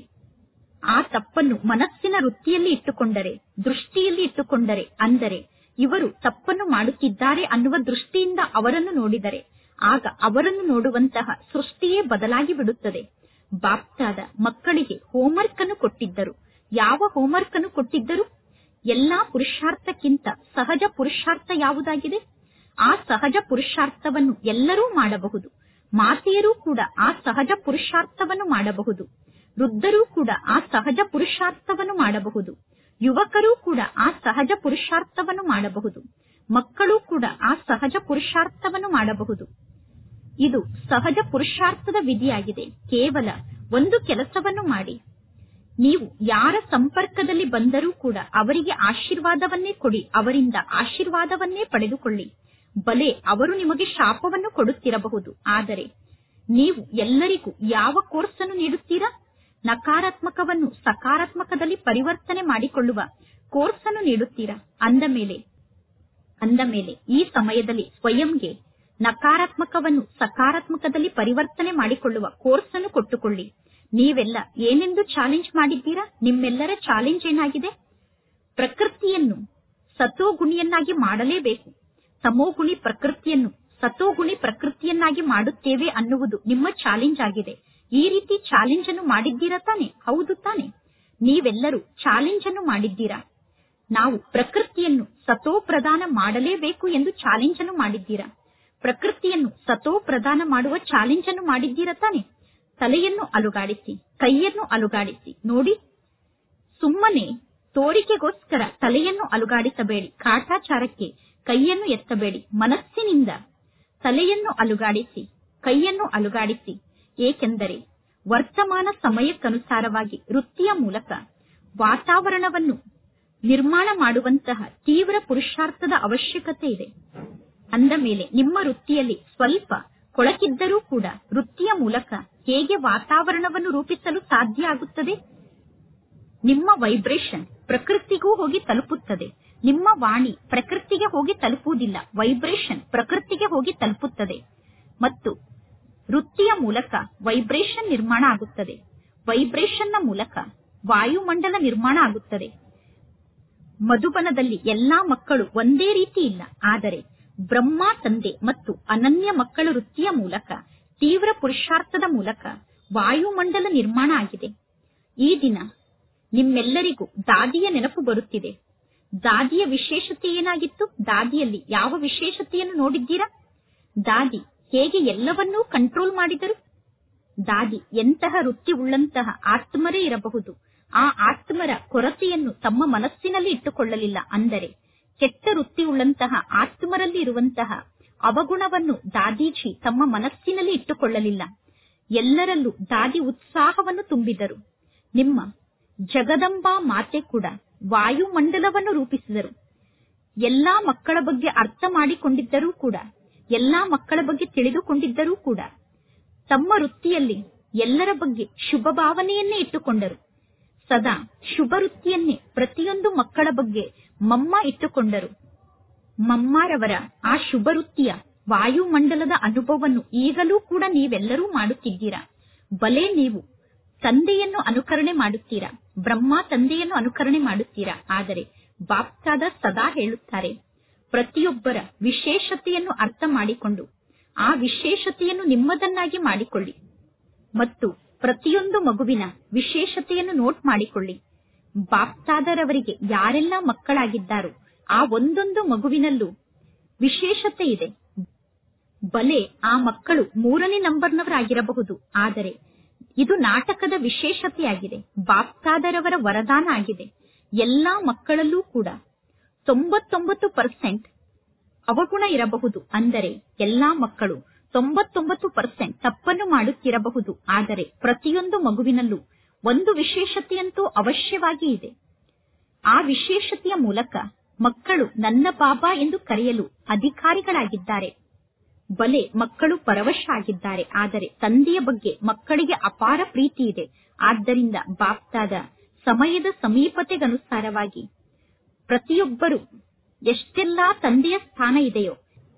ಆ ತಪ್ಪನ್ನು ಮನಸ್ಸಿನ ವೃತ್ತಿಯಲ್ಲಿ ಇಟ್ಟುಕೊಂಡರೆ ದೃಷ್ಟಿಯಲ್ಲಿ ಇಟ್ಟುಕೊಂಡರೆ ಅಂದರೆ ಇವರು ತಪ್ಪನ್ನು ಮಾಡುತ್ತಿದ್ದಾರೆ ಅನ್ನುವ ದೃಷ್ಟಿಯಿಂದ ಅವರನ್ನು ನೋಡಿದರೆ ಆಗ ಅವರನ್ನು ನೋಡುವಂತಹ ಸೃಷ್ಟಿಯೇ ಬದಲಾಗಿ ಬಿಡುತ್ತದೆ ಬಾಪ್ತಾದ ಮಕ್ಕಳಿಗೆ ಹೋಂವರ್ಕ್ ಅನ್ನು ಕೊಟ್ಟಿದ್ದರು ಯಾವ ಹೋಂವರ್ಕ್ ಅನ್ನು ಕೊಟ್ಟಿದ್ದರು ಎಲ್ಲಾ ಪುರುಷಾರ್ಥಕ್ಕಿಂತ ಸಹಜ ಪುರುಷಾರ್ಥ ಯಾವುದಾಗಿದೆ ಆ ಸಹಜ ಪುರುಷಾರ್ಥವನ್ನು ಎಲ್ಲರೂ ಮಾಡಬಹುದು ಮಾತೆಯರೂ ಕೂಡ ಆ ಸಹಜ ಪುರುಷಾರ್ಥವನ್ನು ಮಾಡಬಹುದು ವೃದ್ಧರೂ ಕೂಡ ಆ ಸಹಜ ಪುರುಷಾರ್ಥವನ್ನು ಮಾಡಬಹುದು ಯುವಕರೂ ಕೂಡ ಆ ಸಹಜ ಪುರುಷಾರ್ಥವನ್ನು ಮಾಡಬಹುದು ಮಕ್ಕಳು ಕೂಡ ಆ ಸಹಜ ಪುರುಷಾರ್ಥವನ್ನು ಮಾಡಬಹುದು ಇದು ಸಹಜ ಪುರುಷಾರ್ಥದ ವಿಧಿಯಾಗಿದೆ ಕೇವಲ ಒಂದು ಕೆಲಸವನ್ನು ಮಾಡಿ ನೀವು ಯಾರ ಸಂಪರ್ಕದಲ್ಲಿ ಬಂದರೂ ಕೂಡ ಅವರಿಗೆ ಆಶೀರ್ವಾದವನ್ನೇ ಕೊಡಿ ಅವರಿಂದ ಆಶೀರ್ವಾದವನ್ನೇ ಪಡೆದುಕೊಳ್ಳಿ ಬಲೆ ಅವರು ನಿಮಗೆ ಶಾಪವನ್ನು ಕೊಡುತ್ತಿರಬಹುದು ಆದರೆ ನೀವು ಎಲ್ಲರಿಗೂ ಯಾವ ಕೋರ್ಸ್ ಅನ್ನು ನೀಡುತ್ತೀರಾ ನಕಾರಾತ್ಮಕವನ್ನು ಸಕಾರಾತ್ಮಕದಲ್ಲಿ ಪರಿವರ್ತನೆ ಮಾಡಿಕೊಳ್ಳುವ ಕೋರ್ಸ್ ಅನ್ನು ನೀಡುತ್ತೀರಾ ಅಂದ ಮೇಲೆ ಅಂದ ಮೇಲೆ ಈ ಸಮಯದಲ್ಲಿ ಸ್ವಯಂಗೆ ನಕಾರಾತ್ಮಕವನ್ನು ಸಕಾರಾತ್ಮಕದಲ್ಲಿ ಪರಿವರ್ತನೆ ಮಾಡಿಕೊಳ್ಳುವ ಕೋರ್ಸ್ ಅನ್ನು ಕೊಟ್ಟುಕೊಳ್ಳಿ ನೀವೆಲ್ಲ ಏನೆಂದು ಚಾಲೆಂಜ್ ಮಾಡಿದ್ದೀರಾ ನಿಮ್ಮೆಲ್ಲರ ಚಾಲೆಂಜ್ ಏನಾಗಿದೆ ಪ್ರಕೃತಿಯನ್ನು ಸತೋಗುಣಿಯನ್ನಾಗಿ ಮಾಡಲೇಬೇಕು ತಮೋಗುಣಿ ಪ್ರಕೃತಿಯನ್ನು ಸತೋಗುಣಿ ಪ್ರಕೃತಿಯನ್ನಾಗಿ ಮಾಡುತ್ತೇವೆ ಅನ್ನುವುದು ನಿಮ್ಮ ಚಾಲೆಂಜ್ ಆಗಿದೆ ಈ ರೀತಿ ಚಾಲೆಂಜ್ ಅನ್ನು ಮಾಡಿದ್ದೀರಾ ತಾನೆ ಹೌದು ತಾನೆ ನೀವೆಲ್ಲರೂ ಚಾಲೆಂಜ್ ಅನ್ನು ಮಾಡಿದ್ದೀರಾ ನಾವು ಪ್ರಕೃತಿಯನ್ನು ಸತೋ ಪ್ರದಾನ ಮಾಡಲೇಬೇಕು ಎಂದು ಚಾಲೆಂಜ್ ಅನ್ನು ಮಾಡಿದ್ದೀರಾ ಪ್ರಕೃತಿಯನ್ನು ಸತೋ ಪ್ರದಾನ ಮಾಡುವ ಚಾಲೆಂಜ್ ಅನ್ನು ಮಾಡಿದ್ದೀರಾ ತಾನೆ ತಲೆಯನ್ನು ಅಲುಗಾಡಿಸಿ ಕೈಯನ್ನು ಅಲುಗಾಡಿಸಿ ನೋಡಿ ಸುಮ್ಮನೆ ತೋರಿಕೆಗೋಸ್ಕರ ತಲೆಯನ್ನು ಅಲುಗಾಡಿಸಬೇಡಿ ಕಾಟಾಚಾರಕ್ಕೆ ಕೈಯನ್ನು ಎತ್ತಬೇಡಿ ಮನಸ್ಸಿನಿಂದ ತಲೆಯನ್ನು ಅಲುಗಾಡಿಸಿ ಕೈಯನ್ನು ಅಲುಗಾಡಿಸಿ ಏಕೆಂದರೆ ವರ್ತಮಾನ ಸಮಯಕ್ಕನುಸಾರವಾಗಿ ವೃತ್ತಿಯ ಮೂಲಕ ವಾತಾವರಣವನ್ನು ನಿರ್ಮಾಣ ಮಾಡುವಂತಹ ತೀವ್ರ ಪುರುಷಾರ್ಥದ ಅವಶ್ಯಕತೆ ಇದೆ ಅಂದ ಮೇಲೆ ನಿಮ್ಮ ವೃತ್ತಿಯಲ್ಲಿ ಸ್ವಲ್ಪ ಕೊಳಕಿದ್ದರೂ ಕೂಡ ವೃತ್ತಿಯ ಮೂಲಕ ಹೇಗೆ ವಾತಾವರಣವನ್ನು ರೂಪಿಸಲು ಸಾಧ್ಯ ಆಗುತ್ತದೆ ನಿಮ್ಮ ವೈಬ್ರೇಷನ್ ಪ್ರಕೃತಿಗೂ ಹೋಗಿ ತಲುಪುತ್ತದೆ ನಿಮ್ಮ ವಾಣಿ ಪ್ರಕೃತಿಗೆ ಹೋಗಿ ತಲುಪುವುದಿಲ್ಲ ವೈಬ್ರೇಷನ್ ಪ್ರಕೃತಿಗೆ ಹೋಗಿ ತಲುಪುತ್ತದೆ ಮತ್ತು ವೃತ್ತಿಯ ಮೂಲಕ ವೈಬ್ರೇಷನ್ ನಿರ್ಮಾಣ ಆಗುತ್ತದೆ ವೈಬ್ರೇಷನ್ನ ಮೂಲಕ ವಾಯುಮಂಡಲ ನಿರ್ಮಾಣ ಆಗುತ್ತದೆ ಮಧುಬನದಲ್ಲಿ ಎಲ್ಲಾ ಮಕ್ಕಳು ಒಂದೇ ರೀತಿ ಇಲ್ಲ ಆದರೆ ಬ್ರಹ್ಮ ತಂದೆ ಮತ್ತು ಅನನ್ಯ ಮಕ್ಕಳ ವೃತ್ತಿಯ ಮೂಲಕ ತೀವ್ರ ಪುರುಷಾರ್ಥದ ಮೂಲಕ ವಾಯುಮಂಡಲ ನಿರ್ಮಾಣ ಆಗಿದೆ ಈ ದಿನ ನಿಮ್ಮೆಲ್ಲರಿಗೂ ದಾದಿಯ ನೆನಪು ಬರುತ್ತಿದೆ ದಾದಿಯ ವಿಶೇಷತೆ ಏನಾಗಿತ್ತು ದಾದಿಯಲ್ಲಿ ಯಾವ ವಿಶೇಷತೆಯನ್ನು ನೋಡಿದ್ದೀರಾ ದಾದಿ ಹೇಗೆ ಎಲ್ಲವನ್ನೂ ಕಂಟ್ರೋಲ್ ಮಾಡಿದರು ದಾದಿ ಎಂತಹ ವೃತ್ತಿ ಉಳ್ಳಂತಹ ಆತ್ಮರೇ ಇರಬಹುದು ಆ ಆತ್ಮರ ಕೊರತೆಯನ್ನು ತಮ್ಮ ಮನಸ್ಸಿನಲ್ಲಿ ಇಟ್ಟುಕೊಳ್ಳಲಿಲ್ಲ ಅಂದರೆ ಕೆಟ್ಟ ವೃತ್ತಿ ಉಳ್ಳಂತಹ ಆತ್ಮರಲ್ಲಿ ಇರುವಂತಹ ಅವಗುಣವನ್ನು ದಾದೀಜಿ ತಮ್ಮ ಮನಸ್ಸಿನಲ್ಲಿ ಇಟ್ಟುಕೊಳ್ಳಲಿಲ್ಲ ಎಲ್ಲರಲ್ಲೂ ದಾದಿ ಉತ್ಸಾಹವನ್ನು ತುಂಬಿದರು ನಿಮ್ಮ ಜಗದಂಬಾ ಮಾತೆ ಕೂಡ ವಾಯುಮಂಡಲವನ್ನು ರೂಪಿಸಿದರು ಎಲ್ಲಾ ಮಕ್ಕಳ ಬಗ್ಗೆ ಅರ್ಥ ಮಾಡಿಕೊಂಡಿದ್ದರೂ ಕೂಡ ಎಲ್ಲಾ ಮಕ್ಕಳ ಬಗ್ಗೆ ತಿಳಿದುಕೊಂಡಿದ್ದರೂ ಕೂಡ ತಮ್ಮ ವೃತ್ತಿಯಲ್ಲಿ ಎಲ್ಲರ ಬಗ್ಗೆ ಶುಭ ಭಾವನೆಯನ್ನೇ ಇಟ್ಟುಕೊಂಡರು ಸದಾ ಶುಭ ವೃತ್ತಿಯನ್ನೇ ಪ್ರತಿಯೊಂದು ಮಕ್ಕಳ ಬಗ್ಗೆ ಮಮ್ಮ ಇಟ್ಟುಕೊಂಡರು ಮಮ್ಮಾರವರ ಆ ಶುಭ ವೃತ್ತಿಯ ವಾಯುಮಂಡಲದ ಅನುಭವವನ್ನು ಈಗಲೂ ಕೂಡ ನೀವೆಲ್ಲರೂ ಮಾಡುತ್ತಿದ್ದೀರಾ ಬಲೆ ನೀವು ತಂದೆಯನ್ನು ಅನುಕರಣೆ ಮಾಡುತ್ತೀರಾ ಬ್ರಹ್ಮ ತಂದೆಯನ್ನು ಅನುಕರಣೆ ಮಾಡುತ್ತೀರಾ ಆದರೆ ಬಾಪ್ತಾದ ಸದಾ ಹೇಳುತ್ತಾರೆ ಪ್ರತಿಯೊಬ್ಬರ ವಿಶೇಷತೆಯನ್ನು ಅರ್ಥ ಮಾಡಿಕೊಂಡು ಆ ವಿಶೇಷತೆಯನ್ನು ನಿಮ್ಮದನ್ನಾಗಿ ಮಾಡಿಕೊಳ್ಳಿ ಮತ್ತು ಪ್ರತಿಯೊಂದು ಮಗುವಿನ ವಿಶೇಷತೆಯನ್ನು ನೋಟ್ ಮಾಡಿಕೊಳ್ಳಿ ಬಾಪ್ತಾದರವರಿಗೆ ಯಾರೆಲ್ಲ ಮಕ್ಕಳಾಗಿದ್ದಾರೋ ಆ ಒಂದೊಂದು ಮಗುವಿನಲ್ಲೂ ವಿಶೇಷತೆ ಇದೆ ಬಲೆ ಆ ಮಕ್ಕಳು ಮೂರನೇ ನಂಬರ್ನವರಾಗಿರಬಹುದು ಆದರೆ ಇದು ನಾಟಕದ ವಿಶೇಷತೆಯಾಗಿದೆ ಬಾಪ್ತಾದರವರ ವರದಾನ ಆಗಿದೆ ಎಲ್ಲಾ ಮಕ್ಕಳಲ್ಲೂ ಕೂಡ ತೊಂಬತ್ತೊಂಬತ್ತು ಪರ್ಸೆಂಟ್ ಅವಗುಣ ಇರಬಹುದು ಅಂದರೆ ಎಲ್ಲಾ ಮಕ್ಕಳು ತೊಂಬತ್ತೊಂಬತ್ತು ಪರ್ಸೆಂಟ್ ತಪ್ಪನ್ನು ಮಾಡುತ್ತಿರಬಹುದು ಆದರೆ ಪ್ರತಿಯೊಂದು ಮಗುವಿನಲ್ಲೂ ಒಂದು ವಿಶೇಷತೆಯಂತೂ ಅವಶ್ಯವಾಗಿ ಇದೆ ಆ ವಿಶೇಷತೆಯ ಮೂಲಕ ಮಕ್ಕಳು ನನ್ನ ಬಾಬಾ ಎಂದು ಕರೆಯಲು ಅಧಿಕಾರಿಗಳಾಗಿದ್ದಾರೆ ಬಲೆ ಮಕ್ಕಳು ಪರವಶ ಆಗಿದ್ದಾರೆ ಆದರೆ ತಂದೆಯ ಬಗ್ಗೆ ಮಕ್ಕಳಿಗೆ ಅಪಾರ ಪ್ರೀತಿ ಇದೆ ಆದ್ದರಿಂದ ಬಾಪ್ತಾದ ಸಮಯದ ಸಮೀಪತೆಗನುಸಾರವಾಗಿ ಪ್ರತಿಯೊಬ್ಬರು ಎಷ್ಟೆಲ್ಲಾ ತಂದೆಯ ಸ್ಥಾನ ಇದೆಯೋ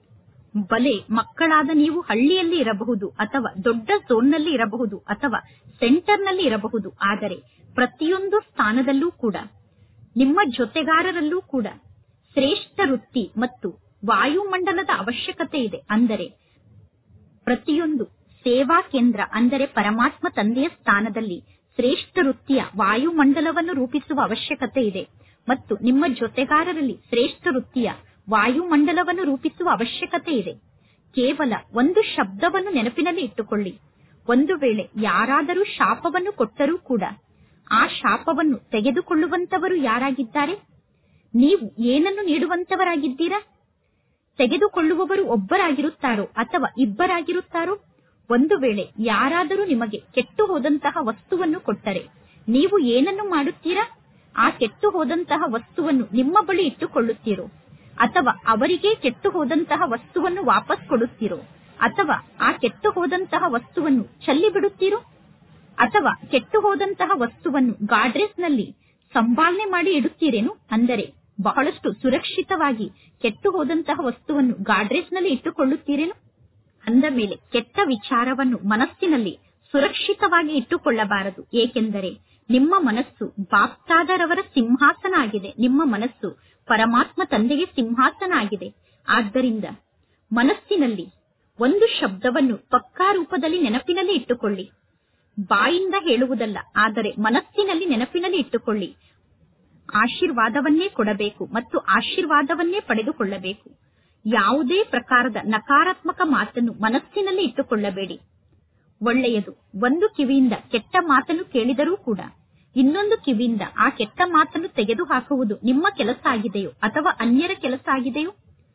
ಬಲೆ ಮಕ್ಕಳಾದ ನೀವು ಹಳ್ಳಿಯಲ್ಲಿ ಇರಬಹುದು ಅಥವಾ ದೊಡ್ಡ ಝೋನ್ನಲ್ಲಿ ಇರಬಹುದು ಅಥವಾ ಸೆಂಟರ್ನಲ್ಲಿ ಇರಬಹುದು ಆದರೆ ಪ್ರತಿಯೊಂದು ಸ್ಥಾನದಲ್ಲೂ ಕೂಡ ನಿಮ್ಮ ಜೊತೆಗಾರರಲ್ಲೂ ಕೂಡ ಶ್ರೇಷ್ಠ ವೃತ್ತಿ ಮತ್ತು ವಾಯುಮಂಡಲದ ಅವಶ್ಯಕತೆ ಇದೆ ಅಂದರೆ ಪ್ರತಿಯೊಂದು ಸೇವಾ ಕೇಂದ್ರ ಅಂದರೆ ಪರಮಾತ್ಮ ತಂದೆಯ ಸ್ಥಾನದಲ್ಲಿ ಶ್ರೇಷ್ಠ ವೃತ್ತಿಯ ವಾಯುಮಂಡಲವನ್ನು ರೂಪಿಸುವ ಅವಶ್ಯಕತೆ ಇದೆ ಮತ್ತು ನಿಮ್ಮ ಜೊತೆಗಾರರಲ್ಲಿ ಶ್ರೇಷ್ಠ ವೃತ್ತಿಯ ವಾಯುಮಂಡಲವನ್ನು ರೂಪಿಸುವ ಅವಶ್ಯಕತೆ ಇದೆ ಕೇವಲ ಒಂದು ಶಬ್ದವನ್ನು ನೆನಪಿನಲ್ಲಿ ಇಟ್ಟುಕೊಳ್ಳಿ ಒಂದು ವೇಳೆ ಯಾರಾದರೂ ಶಾಪವನ್ನು ಕೊಟ್ಟರೂ ಕೂಡ ಆ ಶಾಪವನ್ನು ತೆಗೆದುಕೊಳ್ಳುವಂತವರು ಯಾರಾಗಿದ್ದಾರೆ ನೀವು ಏನನ್ನು ನೀಡುವಂತವರಾಗಿದ್ದೀರಾ ತೆಗೆದುಕೊಳ್ಳುವವರು ಒಬ್ಬರಾಗಿರುತ್ತಾರೋ ಅಥವಾ ಇಬ್ಬರಾಗಿರುತ್ತಾರೋ ಒಂದು ವೇಳೆ ಯಾರಾದರೂ ನಿಮಗೆ ಕೆಟ್ಟು ಹೋದಂತಹ ವಸ್ತುವನ್ನು ಕೊಟ್ಟರೆ ನೀವು ಏನನ್ನು ಮಾಡುತ್ತೀರಾ ಆ ಕೆಟ್ಟು ಹೋದಂತಹ ವಸ್ತುವನ್ನು ನಿಮ್ಮ ಬಳಿ ಇಟ್ಟುಕೊಳ್ಳುತ್ತೀರೋ ಅಥವಾ ಅವರಿಗೆ ಕೆಟ್ಟು ಹೋದಂತಹ ವಸ್ತುವನ್ನು ವಾಪಸ್ ಕೊಡುತ್ತೀರೋ ಅಥವಾ ಆ ಕೆಟ್ಟು ಹೋದಂತಹ ವಸ್ತುವನ್ನು ಚಲ್ಲಿ ಬಿಡುತ್ತೀರೋ ಅಥವಾ ಕೆಟ್ಟು ಹೋದಂತಹ ವಸ್ತುವನ್ನು ಗಾಡ್ರೇಸ್ನಲ್ಲಿ ಸಂಭಾಲನೆ ಮಾಡಿ ಇಡುತ್ತೀರೇನು ಅಂದರೆ ಬಹಳಷ್ಟು ಸುರಕ್ಷಿತವಾಗಿ ಕೆಟ್ಟು ಹೋದಂತಹ ವಸ್ತುವನ್ನು ಗಾಡ್ರೇಸ್ನಲ್ಲಿ ಇಟ್ಟುಕೊಳ್ಳುತ್ತೀರೇನು ಅಂದ ಮೇಲೆ ಕೆಟ್ಟ ವಿಚಾರವನ್ನು ಮನಸ್ಸಿನಲ್ಲಿ ಸುರಕ್ಷಿತವಾಗಿ ಇಟ್ಟುಕೊಳ್ಳಬಾರದು ಏಕೆಂದರೆ ನಿಮ್ಮ ಮನಸ್ಸು ಬಾಪ್ತಾದರವರ ಸಿಂಹಾಸನ ಆಗಿದೆ ನಿಮ್ಮ ಮನಸ್ಸು ಪರಮಾತ್ಮ ತಂದೆಗೆ ಸಿಂಹಾಸನ ಆಗಿದೆ ಆದ್ದರಿಂದ ಮನಸ್ಸಿನಲ್ಲಿ ಒಂದು ಶಬ್ದವನ್ನು ಪಕ್ಕಾ ರೂಪದಲ್ಲಿ ನೆನಪಿನಲ್ಲಿ ಇಟ್ಟುಕೊಳ್ಳಿ ಬಾಯಿಂದ ಹೇಳುವುದಲ್ಲ ಆದರೆ ಮನಸ್ಸಿನಲ್ಲಿ ನೆನಪಿನಲ್ಲಿ ಇಟ್ಟುಕೊಳ್ಳಿ ಆಶೀರ್ವಾದವನ್ನೇ ಕೊಡಬೇಕು ಮತ್ತು ಆಶೀರ್ವಾದವನ್ನೇ ಪಡೆದುಕೊಳ್ಳಬೇಕು ಯಾವುದೇ ಪ್ರಕಾರದ ನಕಾರಾತ್ಮಕ ಮಾತನ್ನು ಮನಸ್ಸಿನಲ್ಲಿ ಇಟ್ಟುಕೊಳ್ಳಬೇಡಿ ಒಳ್ಳೆಯದು ಒಂದು ಕಿವಿಯಿಂದ ಕೆಟ್ಟ ಮಾತನ್ನು ಕೇಳಿದರೂ ಕೂಡ ಇನ್ನೊಂದು ಕಿವಿಯಿಂದ ಆ ಕೆಟ್ಟ ಮಾತನ್ನು ತೆಗೆದುಹಾಕುವುದು ನಿಮ್ಮ ಕೆಲಸ ಆಗಿದೆಯೋ ಅಥವಾ ಅನ್ಯರ ಕೆಲಸ ಆಗಿದೆಯೋ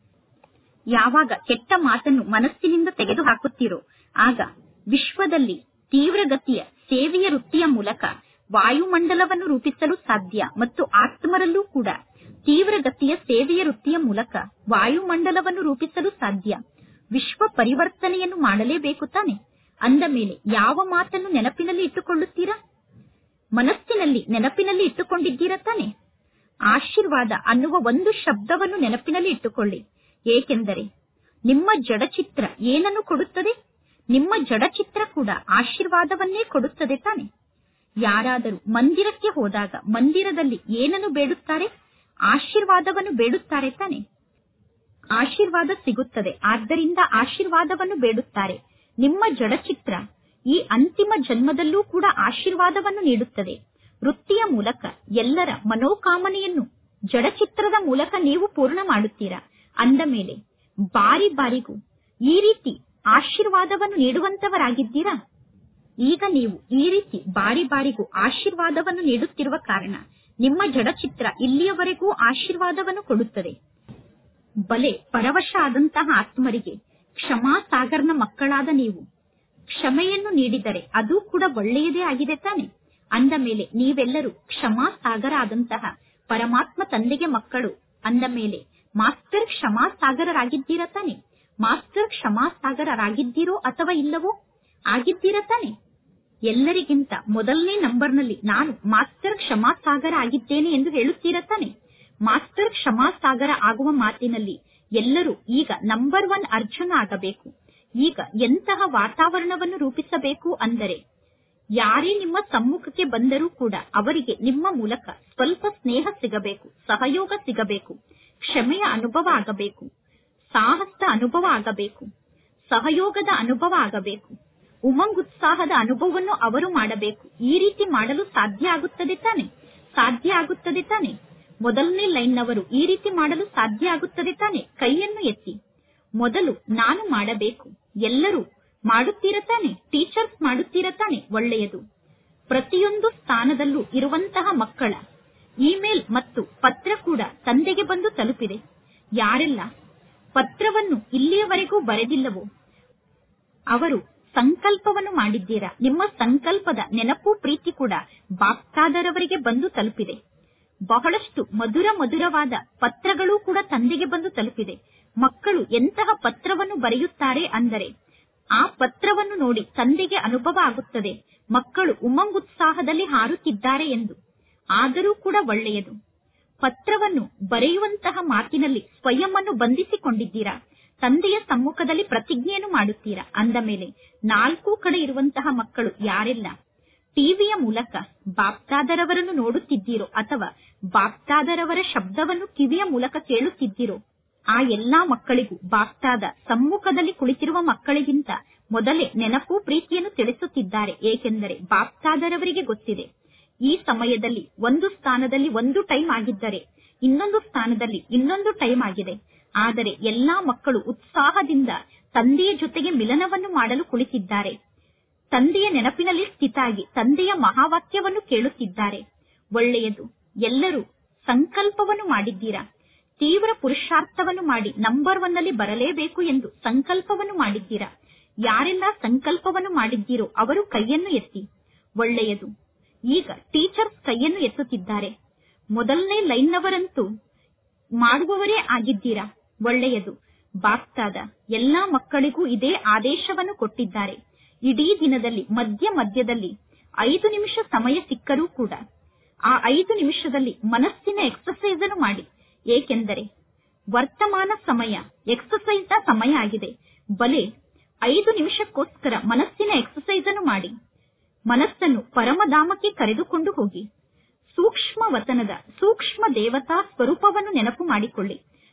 ಯಾವಾಗ ಕೆಟ್ಟ ಮಾತನ್ನು ಮನಸ್ಸಿನಿಂದ ತೆಗೆದುಹಾಕುತ್ತೀರೋ ಆಗ ವಿಶ್ವದಲ್ಲಿ ತೀವ್ರಗತಿಯ ಸೇವೆಯ ವೃತ್ತಿಯ ಮೂಲಕ ವಾಯುಮಂಡಲವನ್ನು ರೂಪಿಸಲು ಸಾಧ್ಯ ಮತ್ತು ಆತ್ಮರಲ್ಲೂ ಕೂಡ ತೀವ್ರಗತಿಯ ಸೇವೆಯ ವೃತ್ತಿಯ ಮೂಲಕ ವಾಯುಮಂಡಲವನ್ನು ರೂಪಿಸಲು ಸಾಧ್ಯ ವಿಶ್ವ ಪರಿವರ್ತನೆಯನ್ನು ಮಾಡಲೇಬೇಕು ತಾನೆ ಅಂದ ಮೇಲೆ ಯಾವ ಮಾತನ್ನು ನೆನಪಿನಲ್ಲಿ ಇಟ್ಟುಕೊಳ್ಳುತ್ತೀರಾ ಮನಸ್ಸಿನಲ್ಲಿ ನೆನಪಿನಲ್ಲಿ ಇಟ್ಟುಕೊಂಡಿದ್ದೀರಾ ತಾನೆ ಆಶೀರ್ವಾದ ಅನ್ನುವ ಒಂದು ಶಬ್ದವನ್ನು ನೆನಪಿನಲ್ಲಿ ಇಟ್ಟುಕೊಳ್ಳಿ ಏಕೆಂದರೆ ನಿಮ್ಮ ಜಡಚಿತ್ರ ಏನನ್ನು ಕೊಡುತ್ತದೆ ನಿಮ್ಮ ಜಡಚಿತ್ರ ಕೂಡ ಆಶೀರ್ವಾದವನ್ನೇ ಕೊಡುತ್ತದೆ ತಾನೆ ಯಾರಾದರೂ ಮಂದಿರಕ್ಕೆ ಹೋದಾಗ ಮಂದಿರದಲ್ಲಿ ಏನನ್ನು ಬೇಡುತ್ತಾರೆ ಆಶೀರ್ವಾದವನ್ನು ಬೇಡುತ್ತಾರೆ ತಾನೆ ಆಶೀರ್ವಾದ ಸಿಗುತ್ತದೆ ಆದ್ದರಿಂದ ಆಶೀರ್ವಾದವನ್ನು ಬೇಡುತ್ತಾರೆ ನಿಮ್ಮ ಜಡಚಿತ್ರ ಈ ಅಂತಿಮ ಜನ್ಮದಲ್ಲೂ ಕೂಡ ಆಶೀರ್ವಾದವನ್ನು ನೀಡುತ್ತದೆ ವೃತ್ತಿಯ ಮೂಲಕ ಎಲ್ಲರ ಮನೋಕಾಮನೆಯನ್ನು ಜಡಚಿತ್ರದ ಮೂಲಕ ನೀವು ಪೂರ್ಣ ಮಾಡುತ್ತೀರಾ ಅಂದ ಮೇಲೆ ಬಾರಿ ಬಾರಿಗೂ ಈ ರೀತಿ ಆಶೀರ್ವಾದವನ್ನು ನೀಡುವಂತವರಾಗಿದ್ದೀರಾ ಈಗ ನೀವು ಈ ರೀತಿ ಬಾರಿ ಬಾರಿಗೂ ಆಶೀರ್ವಾದವನ್ನು ನೀಡುತ್ತಿರುವ ಕಾರಣ ನಿಮ್ಮ ಜಡಚಿತ್ರ ಇಲ್ಲಿಯವರೆಗೂ ಆಶೀರ್ವಾದವನ್ನು ಕೊಡುತ್ತದೆ ಬಲೆ ಪರವಶ ಆದಂತಹ ಆತ್ಮರಿಗೆ ಕ್ಷಮಾಸಾಗರ್ನ ಮಕ್ಕಳಾದ ನೀವು ಕ್ಷಮೆಯನ್ನು ನೀಡಿದರೆ ಅದು ಕೂಡ ಒಳ್ಳೆಯದೇ ಆಗಿದೆ ತಾನೆ ಅಂದ ಮೇಲೆ ನೀವೆಲ್ಲರೂ ಕ್ಷಮಾಸಾಗರ ಆದಂತಹ ಪರಮಾತ್ಮ ತಂದೆಗೆ ಮಕ್ಕಳು ಅಂದ ಮೇಲೆ ಮಾಸ್ಟರ್ ಕ್ಷಮಾಸಾಗರರಾಗಿದ್ದೀರಾ ತಾನೆ ಮಾಸ್ಟರ್ ಕ್ಷಮಾಸಾಗರರಾಗಿದ್ದೀರೋ ಅಥವಾ ಇಲ್ಲವೋ ಆಗಿದ್ದೀರಾ ತಾನೆ ಎಲ್ಲರಿಗಿಂತ ಮೊದಲನೇ ನಂಬರ್ನಲ್ಲಿ ನಾನು ಮಾಸ್ಟರ್ ಕ್ಷಮಾಸಾಗರ ಆಗಿದ್ದೇನೆ ಎಂದು ಹೇಳುತ್ತೀರಾ ತಾನೆ ಮಾಸ್ಟರ್ ಕ್ಷಮಾಸಾಗರ ಆಗುವ ಮಾತಿನಲ್ಲಿ ಎಲ್ಲರೂ ಈಗ ನಂಬರ್ ಒನ್ ಅರ್ಜುನ ಆಗಬೇಕು ಈಗ ಎಂತಹ ವಾತಾವರಣವನ್ನು ರೂಪಿಸಬೇಕು ಅಂದರೆ ಯಾರೇ ನಿಮ್ಮ ಸಮ್ಮುಖಕ್ಕೆ ಬಂದರೂ ಕೂಡ ಅವರಿಗೆ ನಿಮ್ಮ ಮೂಲಕ ಸ್ವಲ್ಪ ಸ್ನೇಹ ಸಿಗಬೇಕು ಸಹಯೋಗ ಸಿಗಬೇಕು ಕ್ಷಮೆಯ ಅನುಭವ ಆಗಬೇಕು ಸಾಹಸದ ಅನುಭವ ಆಗಬೇಕು ಸಹಯೋಗದ ಅನುಭವ ಆಗಬೇಕು ಉಮಂಗುತ್ಸಾಹದ ಅನುಭವವನ್ನು ಅವರು ಮಾಡಬೇಕು ಈ ರೀತಿ ಮಾಡಲು ಸಾಧ್ಯ ಆಗುತ್ತದೆ ತಾನೆ ಸಾಧ್ಯ ಆಗುತ್ತದೆ ತಾನೆ ಮೊದಲನೇ ಲೈನ್ನವರು ಈ ರೀತಿ ಮಾಡಲು ಸಾಧ್ಯ ಆಗುತ್ತದೆ ತಾನೆ ಕೈಯನ್ನು ಎತ್ತಿ ಮೊದಲು ನಾನು ಮಾಡಬೇಕು ಎಲ್ಲರೂ ಮಾಡುತ್ತೀರ ತಾನೆ ಟೀಚರ್ಸ್ ಮಾಡುತ್ತೀರ ತಾನೆ ಒಳ್ಳೆಯದು ಪ್ರತಿಯೊಂದು ಸ್ಥಾನದಲ್ಲೂ ಇರುವಂತಹ ಮಕ್ಕಳ ಇಮೇಲ್ ಮತ್ತು ಪತ್ರ ಕೂಡ ತಂದೆಗೆ ಬಂದು ತಲುಪಿದೆ ಯಾರೆಲ್ಲ ಪತ್ರವನ್ನು ಇಲ್ಲಿಯವರೆಗೂ ಬರೆದಿಲ್ಲವೋ ಅವರು ಸಂಕಲ್ಪವನ್ನು ಮಾಡಿದ್ದೀರಾ ನಿಮ್ಮ ಸಂಕಲ್ಪದ ನೆನಪು ಪ್ರೀತಿ ಕೂಡ ಬಾಪ್ತಾದರವರಿಗೆ ಬಂದು ತಲುಪಿದೆ ಬಹಳಷ್ಟು ಮಧುರ ಮಧುರವಾದ ಪತ್ರಗಳು ಕೂಡ ತಂದೆಗೆ ಬಂದು ತಲುಪಿದೆ ಮಕ್ಕಳು ಎಂತಹ ಪತ್ರವನ್ನು ಬರೆಯುತ್ತಾರೆ ಅಂದರೆ ಆ ಪತ್ರವನ್ನು ನೋಡಿ ತಂದೆಗೆ ಅನುಭವ ಆಗುತ್ತದೆ ಮಕ್ಕಳು ಉಮಂಗುತ್ಸಾಹದಲ್ಲಿ ಹಾರುತ್ತಿದ್ದಾರೆ ಎಂದು ಆದರೂ ಕೂಡ ಒಳ್ಳೆಯದು ಪತ್ರವನ್ನು ಬರೆಯುವಂತಹ ಮಾತಿನಲ್ಲಿ ಸ್ವಯಂ ಅನ್ನು ಬಂಧಿಸಿಕೊಂಡಿದ್ದೀರಾ ತಂದೆಯ ಸಮ್ಮುಖದಲ್ಲಿ ಪ್ರತಿಜ್ಞೆಯನ್ನು ಮಾಡುತ್ತೀರಾ ಅಂದ ಮೇಲೆ ನಾಲ್ಕು ಕಡೆ ಇರುವಂತಹ ಮಕ್ಕಳು ಯಾರೆಲ್ಲ ಟಿವಿಯ ಮೂಲಕ ಬಾಪ್ತಾದರವರನ್ನು ನೋಡುತ್ತಿದ್ದೀರೋ ಅಥವಾ ಬಾಪ್ತಾದರವರ ಶಬ್ದವನ್ನು ಕಿವಿಯ ಮೂಲಕ ಕೇಳುತ್ತಿದ್ದೀರೋ ಆ ಎಲ್ಲಾ ಮಕ್ಕಳಿಗೂ ಬಾಪ್ತಾದ ಸಮ್ಮುಖದಲ್ಲಿ ಕುಳಿತಿರುವ ಮಕ್ಕಳಿಗಿಂತ ಮೊದಲೇ ನೆನಪು ಪ್ರೀತಿಯನ್ನು ತಿಳಿಸುತ್ತಿದ್ದಾರೆ ಏಕೆಂದರೆ ಬಾಪ್ತಾದರವರಿಗೆ ಗೊತ್ತಿದೆ ಈ ಸಮಯದಲ್ಲಿ ಒಂದು ಸ್ಥಾನದಲ್ಲಿ ಒಂದು ಟೈಮ್ ಆಗಿದ್ದರೆ ಇನ್ನೊಂದು ಸ್ಥಾನದಲ್ಲಿ ಇನ್ನೊಂದು ಟೈಮ್ ಆಗಿದೆ ಆದರೆ ಎಲ್ಲಾ ಮಕ್ಕಳು ಉತ್ಸಾಹದಿಂದ ತಂದೆಯ ಜೊತೆಗೆ ಮಿಲನವನ್ನು ಮಾಡಲು ಕುಳಿತಿದ್ದಾರೆ ತಂದೆಯ ನೆನಪಿನಲ್ಲಿ ಸ್ಥಿತಾಗಿ ತಂದೆಯ ಮಹಾವಾಕ್ಯವನ್ನು ಕೇಳುತ್ತಿದ್ದಾರೆ ಒಳ್ಳೆಯದು ಎಲ್ಲರೂ ಸಂಕಲ್ಪವನ್ನು ಮಾಡಿದ್ದೀರಾ ತೀವ್ರ ಪುರುಷಾರ್ಥವನ್ನು ಮಾಡಿ ನಂಬರ್ ಒನ್ ನಲ್ಲಿ ಬರಲೇಬೇಕು ಎಂದು ಸಂಕಲ್ಪವನ್ನು ಮಾಡಿದ್ದೀರಾ ಯಾರೆಲ್ಲ ಸಂಕಲ್ಪವನ್ನು ಮಾಡಿದ್ದೀರೋ ಅವರು ಕೈಯನ್ನು ಎತ್ತಿ ಒಳ್ಳೆಯದು ಈಗ ಟೀಚರ್ಸ್ ಕೈಯನ್ನು ಎತ್ತುತ್ತಿದ್ದಾರೆ ಮೊದಲನೇ ಲೈನ್ನವರಂತೂ ಮಾಡುವವರೇ ಆಗಿದ್ದೀರಾ ಒಳ್ಳೆಯದು ಬಾಪ್ತಾದ ಎಲ್ಲಾ ಮಕ್ಕಳಿಗೂ ಇದೇ ಆದೇಶವನ್ನು ಕೊಟ್ಟಿದ್ದಾರೆ ಇಡೀ ದಿನದಲ್ಲಿ ಮಧ್ಯ ಮಧ್ಯದಲ್ಲಿ ಐದು ನಿಮಿಷ ಸಮಯ ಸಿಕ್ಕರೂ ಕೂಡ ಆ ಐದು ನಿಮಿಷದಲ್ಲಿ ಮನಸ್ಸಿನ ಎಕ್ಸರ್ಸೈಸ್ ಅನ್ನು ಮಾಡಿ ಏಕೆಂದರೆ ವರ್ತಮಾನ ಸಮಯ ಎಕ್ಸರ್ಸೈಸ್ ನ ಸಮಯ ಆಗಿದೆ ಬಲೆ ಐದು ನಿಮಿಷಕ್ಕೋಸ್ಕರ ಮನಸ್ಸಿನ ಎಕ್ಸರ್ಸೈಸ್ ಅನ್ನು ಮಾಡಿ ಮನಸ್ಸನ್ನು ಪರಮಧಾಮಕ್ಕೆ ಕರೆದುಕೊಂಡು ಹೋಗಿ ಸೂಕ್ಷ್ಮ ವತನದ ಸೂಕ್ಷ್ಮ ದೇವತಾ ಸ್ವರೂಪವನ್ನು ನೆನಪು ಮಾಡಿಕೊಳ್ಳಿ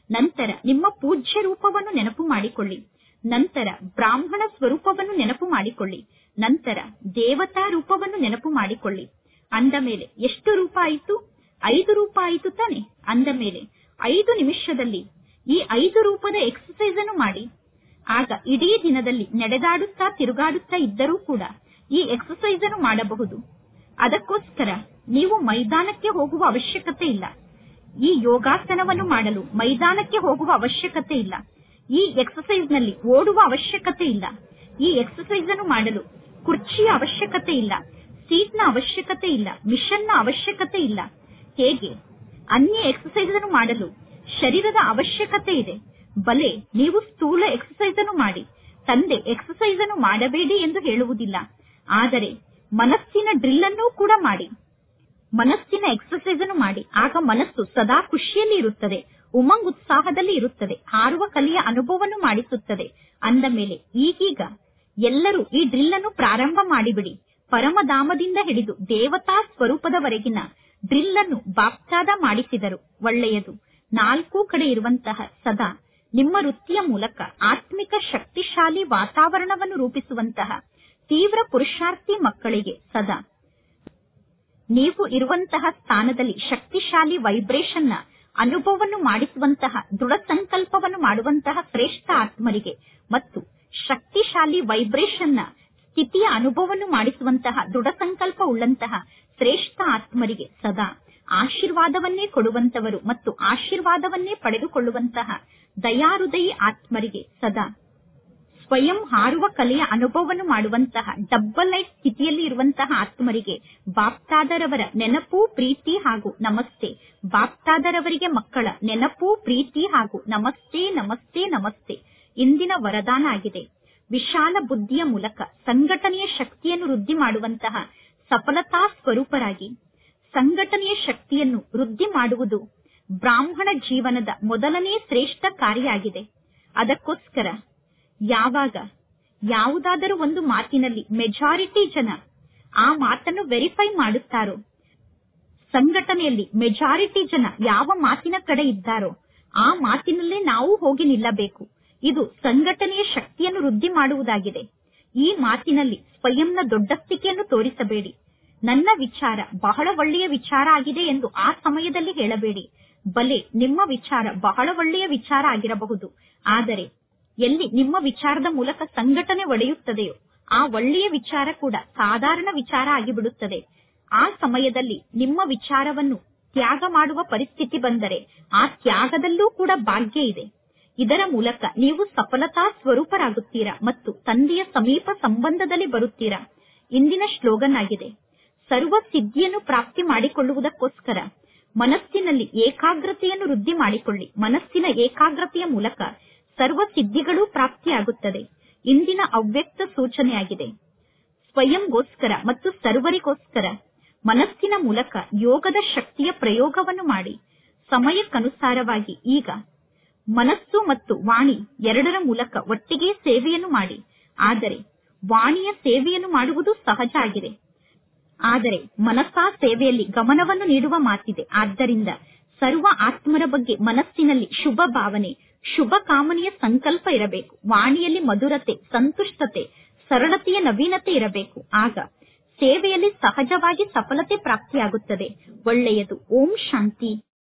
ನಂತರ ನಿಮ್ಮ ಪೂಜ್ಯ ರೂಪವನ್ನು ನೆನಪು ಮಾಡಿಕೊಳ್ಳಿ ನಂತರ ಬ್ರಾಹ್ಮಣ ಸ್ವರೂಪವನ್ನು ನೆನಪು ಮಾಡಿಕೊಳ್ಳಿ ನಂತರ ದೇವತಾ ರೂಪವನ್ನು ನೆನಪು ಮಾಡಿಕೊಳ್ಳಿ ಅಂದ ಮೇಲೆ ಎಷ್ಟು ರೂಪ ಆಯಿತು ಐದು ರೂಪ ಆಯಿತು ತಾನೆ ಅಂದ ಮೇಲೆ ಐದು ನಿಮಿಷದಲ್ಲಿ ಈ ಐದು ರೂಪದ ಎಕ್ಸಸೈಸ್ ಅನ್ನು ಮಾಡಿ ಆಗ ಇಡೀ ದಿನದಲ್ಲಿ ನಡೆದಾಡುತ್ತಾ ತಿರುಗಾಡುತ್ತಾ ಇದ್ದರೂ ಕೂಡ ಈ ಎಕ್ಸಸೈಸ್ ಅನ್ನು ಮಾಡಬಹುದು ಅದಕ್ಕೋಸ್ಕರ ನೀವು ಮೈದಾನಕ್ಕೆ ಹೋಗುವ ಅವಶ್ಯಕತೆ ಇಲ್ಲ ಈ ಯೋಗಾಸನವನ್ನು ಮಾಡಲು ಮೈದಾನಕ್ಕೆ ಹೋಗುವ ಅವಶ್ಯಕತೆ ಇಲ್ಲ ಈ ಎಕ್ಸಸೈಸ್ ನಲ್ಲಿ ಓಡುವ ಅವಶ್ಯಕತೆ ಇಲ್ಲ ಈ ಎಕ್ಸಸೈಸ್ ಅನ್ನು ಮಾಡಲು ಕುರ್ಚಿಯ ಅವಶ್ಯಕತೆ ಇಲ್ಲ ಸೀಟ್ನ ಅವಶ್ಯಕತೆ ಇಲ್ಲ ಮಿಷನ್ನ ಅವಶ್ಯಕತೆ ಇಲ್ಲ ಹೇಗೆ ಅನ್ಯ ಎಕ್ಸಸೈಸ್ ಅನ್ನು ಮಾಡಲು ಶರೀರದ ಅವಶ್ಯಕತೆ ಇದೆ ಬಲೆ ನೀವು ಸ್ಥೂಲ ಎಕ್ಸಸೈಸ್ ಅನ್ನು ಮಾಡಿ ತಂದೆ ಎಕ್ಸಸೈಸ್ ಅನ್ನು ಮಾಡಬೇಡಿ ಎಂದು ಹೇಳುವುದಿಲ್ಲ ಆದರೆ ಮನಸ್ಸಿನ ಡ್ರಿಲ್ ಅನ್ನು ಕೂಡ ಮಾಡಿ ಮನಸ್ಸಿನ ಎಕ್ಸಸೈಸ್ ಅನ್ನು ಮಾಡಿ ಆಗ ಮನಸ್ಸು ಸದಾ ಖುಷಿಯಲ್ಲಿ ಇರುತ್ತದೆ ಉಮಂಗ್ ಉತ್ಸಾಹದಲ್ಲಿ ಇರುತ್ತದೆ ಹಾರುವ ಕಲೆಯ ಅನುಭವವನ್ನು ಮಾಡಿಸುತ್ತದೆ ಅಂದ ಮೇಲೆ ಈಗೀಗ ಎಲ್ಲರೂ ಈ ಡ್ರಿಲ್ ಅನ್ನು ಪ್ರಾರಂಭ ಮಾಡಿಬಿಡಿ ಪರಮಧಾಮದಿಂದ ಹಿಡಿದು ದೇವತಾ ಸ್ವರೂಪದವರೆಗಿನ ಡ್ರಿಲ್ ಅನ್ನು ಬಾಪ್ತಾದ ಮಾಡಿಸಿದರು ಒಳ್ಳೆಯದು ನಾಲ್ಕು ಕಡೆ ಇರುವಂತಹ ಸದಾ ನಿಮ್ಮ ವೃತ್ತಿಯ ಮೂಲಕ ಆತ್ಮಿಕ ಶಕ್ತಿಶಾಲಿ ವಾತಾವರಣವನ್ನು ರೂಪಿಸುವಂತಹ ತೀವ್ರ ಪುರುಷಾರ್ಥಿ ಮಕ್ಕಳಿಗೆ ಸದಾ ನೀವು ಇರುವಂತಹ ಸ್ಥಾನದಲ್ಲಿ ಶಕ್ತಿಶಾಲಿ ವೈಬ್ರೇಷನ್ ನ ಅನುಭವವನ್ನು ಮಾಡಿಸುವಂತಹ ದೃಢ ಸಂಕಲ್ಪವನ್ನು ಮಾಡುವಂತಹ ಶ್ರೇಷ್ಠ ಆತ್ಮರಿಗೆ ಮತ್ತು ಶಕ್ತಿಶಾಲಿ ವೈಬ್ರೇಷನ್ ನ ಸ್ಥಿತಿಯ ಅನುಭವವನ್ನು ಮಾಡಿಸುವಂತಹ ದೃಢ ಸಂಕಲ್ಪ ಉಳ್ಳಂತಹ ಶ್ರೇಷ್ಠ ಆತ್ಮರಿಗೆ ಸದಾ ಆಶೀರ್ವಾದವನ್ನೇ ಕೊಡುವಂತವರು ಮತ್ತು ಆಶೀರ್ವಾದವನ್ನೇ ಪಡೆದುಕೊಳ್ಳುವಂತಹ ದಯಾಹೃದಯಿ ಆತ್ಮರಿಗೆ ಸದಾ ಸ್ವಯಂ ಹಾರುವ ಕಲೆಯ ಅನುಭವವನ್ನು ಮಾಡುವಂತಹ ಡಬ್ಬಲ್ ಲೈಟ್ ಸ್ಥಿತಿಯಲ್ಲಿ ಇರುವಂತಹ ಆತ್ಮರಿಗೆ ಬಾಪ್ತಾದರವರ ನೆನಪು ಪ್ರೀತಿ ಹಾಗೂ ನಮಸ್ತೆ ಬಾಪ್ತಾದರವರಿಗೆ ಮಕ್ಕಳ ನೆನಪು ಪ್ರೀತಿ ಹಾಗೂ ನಮಸ್ತೆ ನಮಸ್ತೆ ನಮಸ್ತೆ ಇಂದಿನ ವರದಾನ ಆಗಿದೆ ವಿಶಾಲ ಬುದ್ಧಿಯ ಮೂಲಕ ಸಂಘಟನೆಯ ಶಕ್ತಿಯನ್ನು ವೃದ್ಧಿ ಮಾಡುವಂತಹ ಸಫಲತಾ ಸ್ವರೂಪರಾಗಿ ಸಂಘಟನೆಯ ಶಕ್ತಿಯನ್ನು ವೃದ್ಧಿ ಮಾಡುವುದು ಬ್ರಾಹ್ಮಣ ಜೀವನದ ಮೊದಲನೇ ಶ್ರೇಷ್ಠ ಕಾರ್ಯ ಆಗಿದೆ ಅದಕ್ಕೋಸ್ಕರ ಯಾವಾಗ ಯಾವುದಾದರೂ ಒಂದು ಮಾತಿನಲ್ಲಿ ಮೆಜಾರಿಟಿ ಜನ ಆ ಮಾತನ್ನು ವೆರಿಫೈ ಮಾಡುತ್ತಾರೋ ಸಂಘಟನೆಯಲ್ಲಿ ಮೆಜಾರಿಟಿ ಜನ ಯಾವ ಮಾತಿನ ಕಡೆ ಇದ್ದಾರೋ ಆ ಮಾತಿನಲ್ಲೇ ನಾವು ಹೋಗಿ ನಿಲ್ಲಬೇಕು ಇದು ಸಂಘಟನೆಯ ಶಕ್ತಿಯನ್ನು ವೃದ್ಧಿ ಮಾಡುವುದಾಗಿದೆ ಈ ಮಾತಿನಲ್ಲಿ ಸ್ವಯಂನ ದೊಡ್ಡಸ್ತಿಕೆಯನ್ನು ತೋರಿಸಬೇಡಿ ನನ್ನ ವಿಚಾರ ಬಹಳ ಒಳ್ಳೆಯ ವಿಚಾರ ಆಗಿದೆ ಎಂದು ಆ ಸಮಯದಲ್ಲಿ ಹೇಳಬೇಡಿ ಬಲೆ ನಿಮ್ಮ ವಿಚಾರ ಬಹಳ ಒಳ್ಳೆಯ ವಿಚಾರ ಆಗಿರಬಹುದು ಆದರೆ ಎಲ್ಲಿ ನಿಮ್ಮ ವಿಚಾರದ ಮೂಲಕ ಸಂಘಟನೆ ಒಡೆಯುತ್ತದೆಯೋ ಆ ಒಳ್ಳೆಯ ವಿಚಾರ ಕೂಡ ಸಾಧಾರಣ ವಿಚಾರ ಆಗಿಬಿಡುತ್ತದೆ ಆ ಸಮಯದಲ್ಲಿ ನಿಮ್ಮ ವಿಚಾರವನ್ನು ತ್ಯಾಗ ಮಾಡುವ ಪರಿಸ್ಥಿತಿ ಬಂದರೆ ಆ ತ್ಯಾಗದಲ್ಲೂ ಕೂಡ ಭಾಗ್ಯ ಇದೆ ಇದರ ಮೂಲಕ ನೀವು ಸಫಲತಾ ಸ್ವರೂಪರಾಗುತ್ತೀರಾ ಮತ್ತು ತಂದೆಯ ಸಮೀಪ ಸಂಬಂಧದಲ್ಲಿ ಬರುತ್ತೀರಾ ಇಂದಿನ ಶ್ಲೋಗನ್ ಆಗಿದೆ ಸರ್ವ ಸಿದ್ಧಿಯನ್ನು ಪ್ರಾಪ್ತಿ ಮಾಡಿಕೊಳ್ಳುವುದಕ್ಕೋಸ್ಕರ ಮನಸ್ಸಿನಲ್ಲಿ ಏಕಾಗ್ರತೆಯನ್ನು ವೃದ್ಧಿ ಮಾಡಿಕೊಳ್ಳಿ ಮನಸ್ಸಿನ ಏಕಾಗ್ರತೆಯ ಮೂಲಕ ಸರ್ವ ಸಿದ್ಧಿಗಳೂ ಪ್ರಾಪ್ತಿಯಾಗುತ್ತದೆ ಇಂದಿನ ಅವ್ಯಕ್ತ ಸೂಚನೆಯಾಗಿದೆ ಸ್ವಯಂಗೋಸ್ಕರ ಮತ್ತು ಸರ್ವರಿಗೋಸ್ಕರ ಮನಸ್ಸಿನ ಮೂಲಕ ಯೋಗದ ಶಕ್ತಿಯ ಪ್ರಯೋಗವನ್ನು ಮಾಡಿ ಸಮಯಕ್ಕನುಸಾರವಾಗಿ ಈಗ ಮನಸ್ಸು ಮತ್ತು ವಾಣಿ ಎರಡರ ಮೂಲಕ ಒಟ್ಟಿಗೆ ಸೇವೆಯನ್ನು ಮಾಡಿ ಆದರೆ ವಾಣಿಯ ಸೇವೆಯನ್ನು ಮಾಡುವುದು ಸಹಜ ಆಗಿದೆ ಆದರೆ ಮನಸ್ಸಾ ಸೇವೆಯಲ್ಲಿ ಗಮನವನ್ನು ನೀಡುವ ಮಾತಿದೆ ಆದ್ದರಿಂದ ಸರ್ವ ಆತ್ಮರ ಬಗ್ಗೆ ಮನಸ್ಸಿನಲ್ಲಿ ಶುಭ ಭಾವನೆ ಶುಭ ಕಾಮನೆಯ ಸಂಕಲ್ಪ ಇರಬೇಕು ವಾಣಿಯಲ್ಲಿ ಮಧುರತೆ ಸಂತುಷ್ಟತೆ ಸರಳತೆಯ ನವೀನತೆ ಇರಬೇಕು ಆಗ ಸೇವೆಯಲ್ಲಿ ಸಹಜವಾಗಿ ಸಫಲತೆ ಪ್ರಾಪ್ತಿಯಾಗುತ್ತದೆ ಒಳ್ಳೆಯದು ಓಂ ಶಾಂತಿ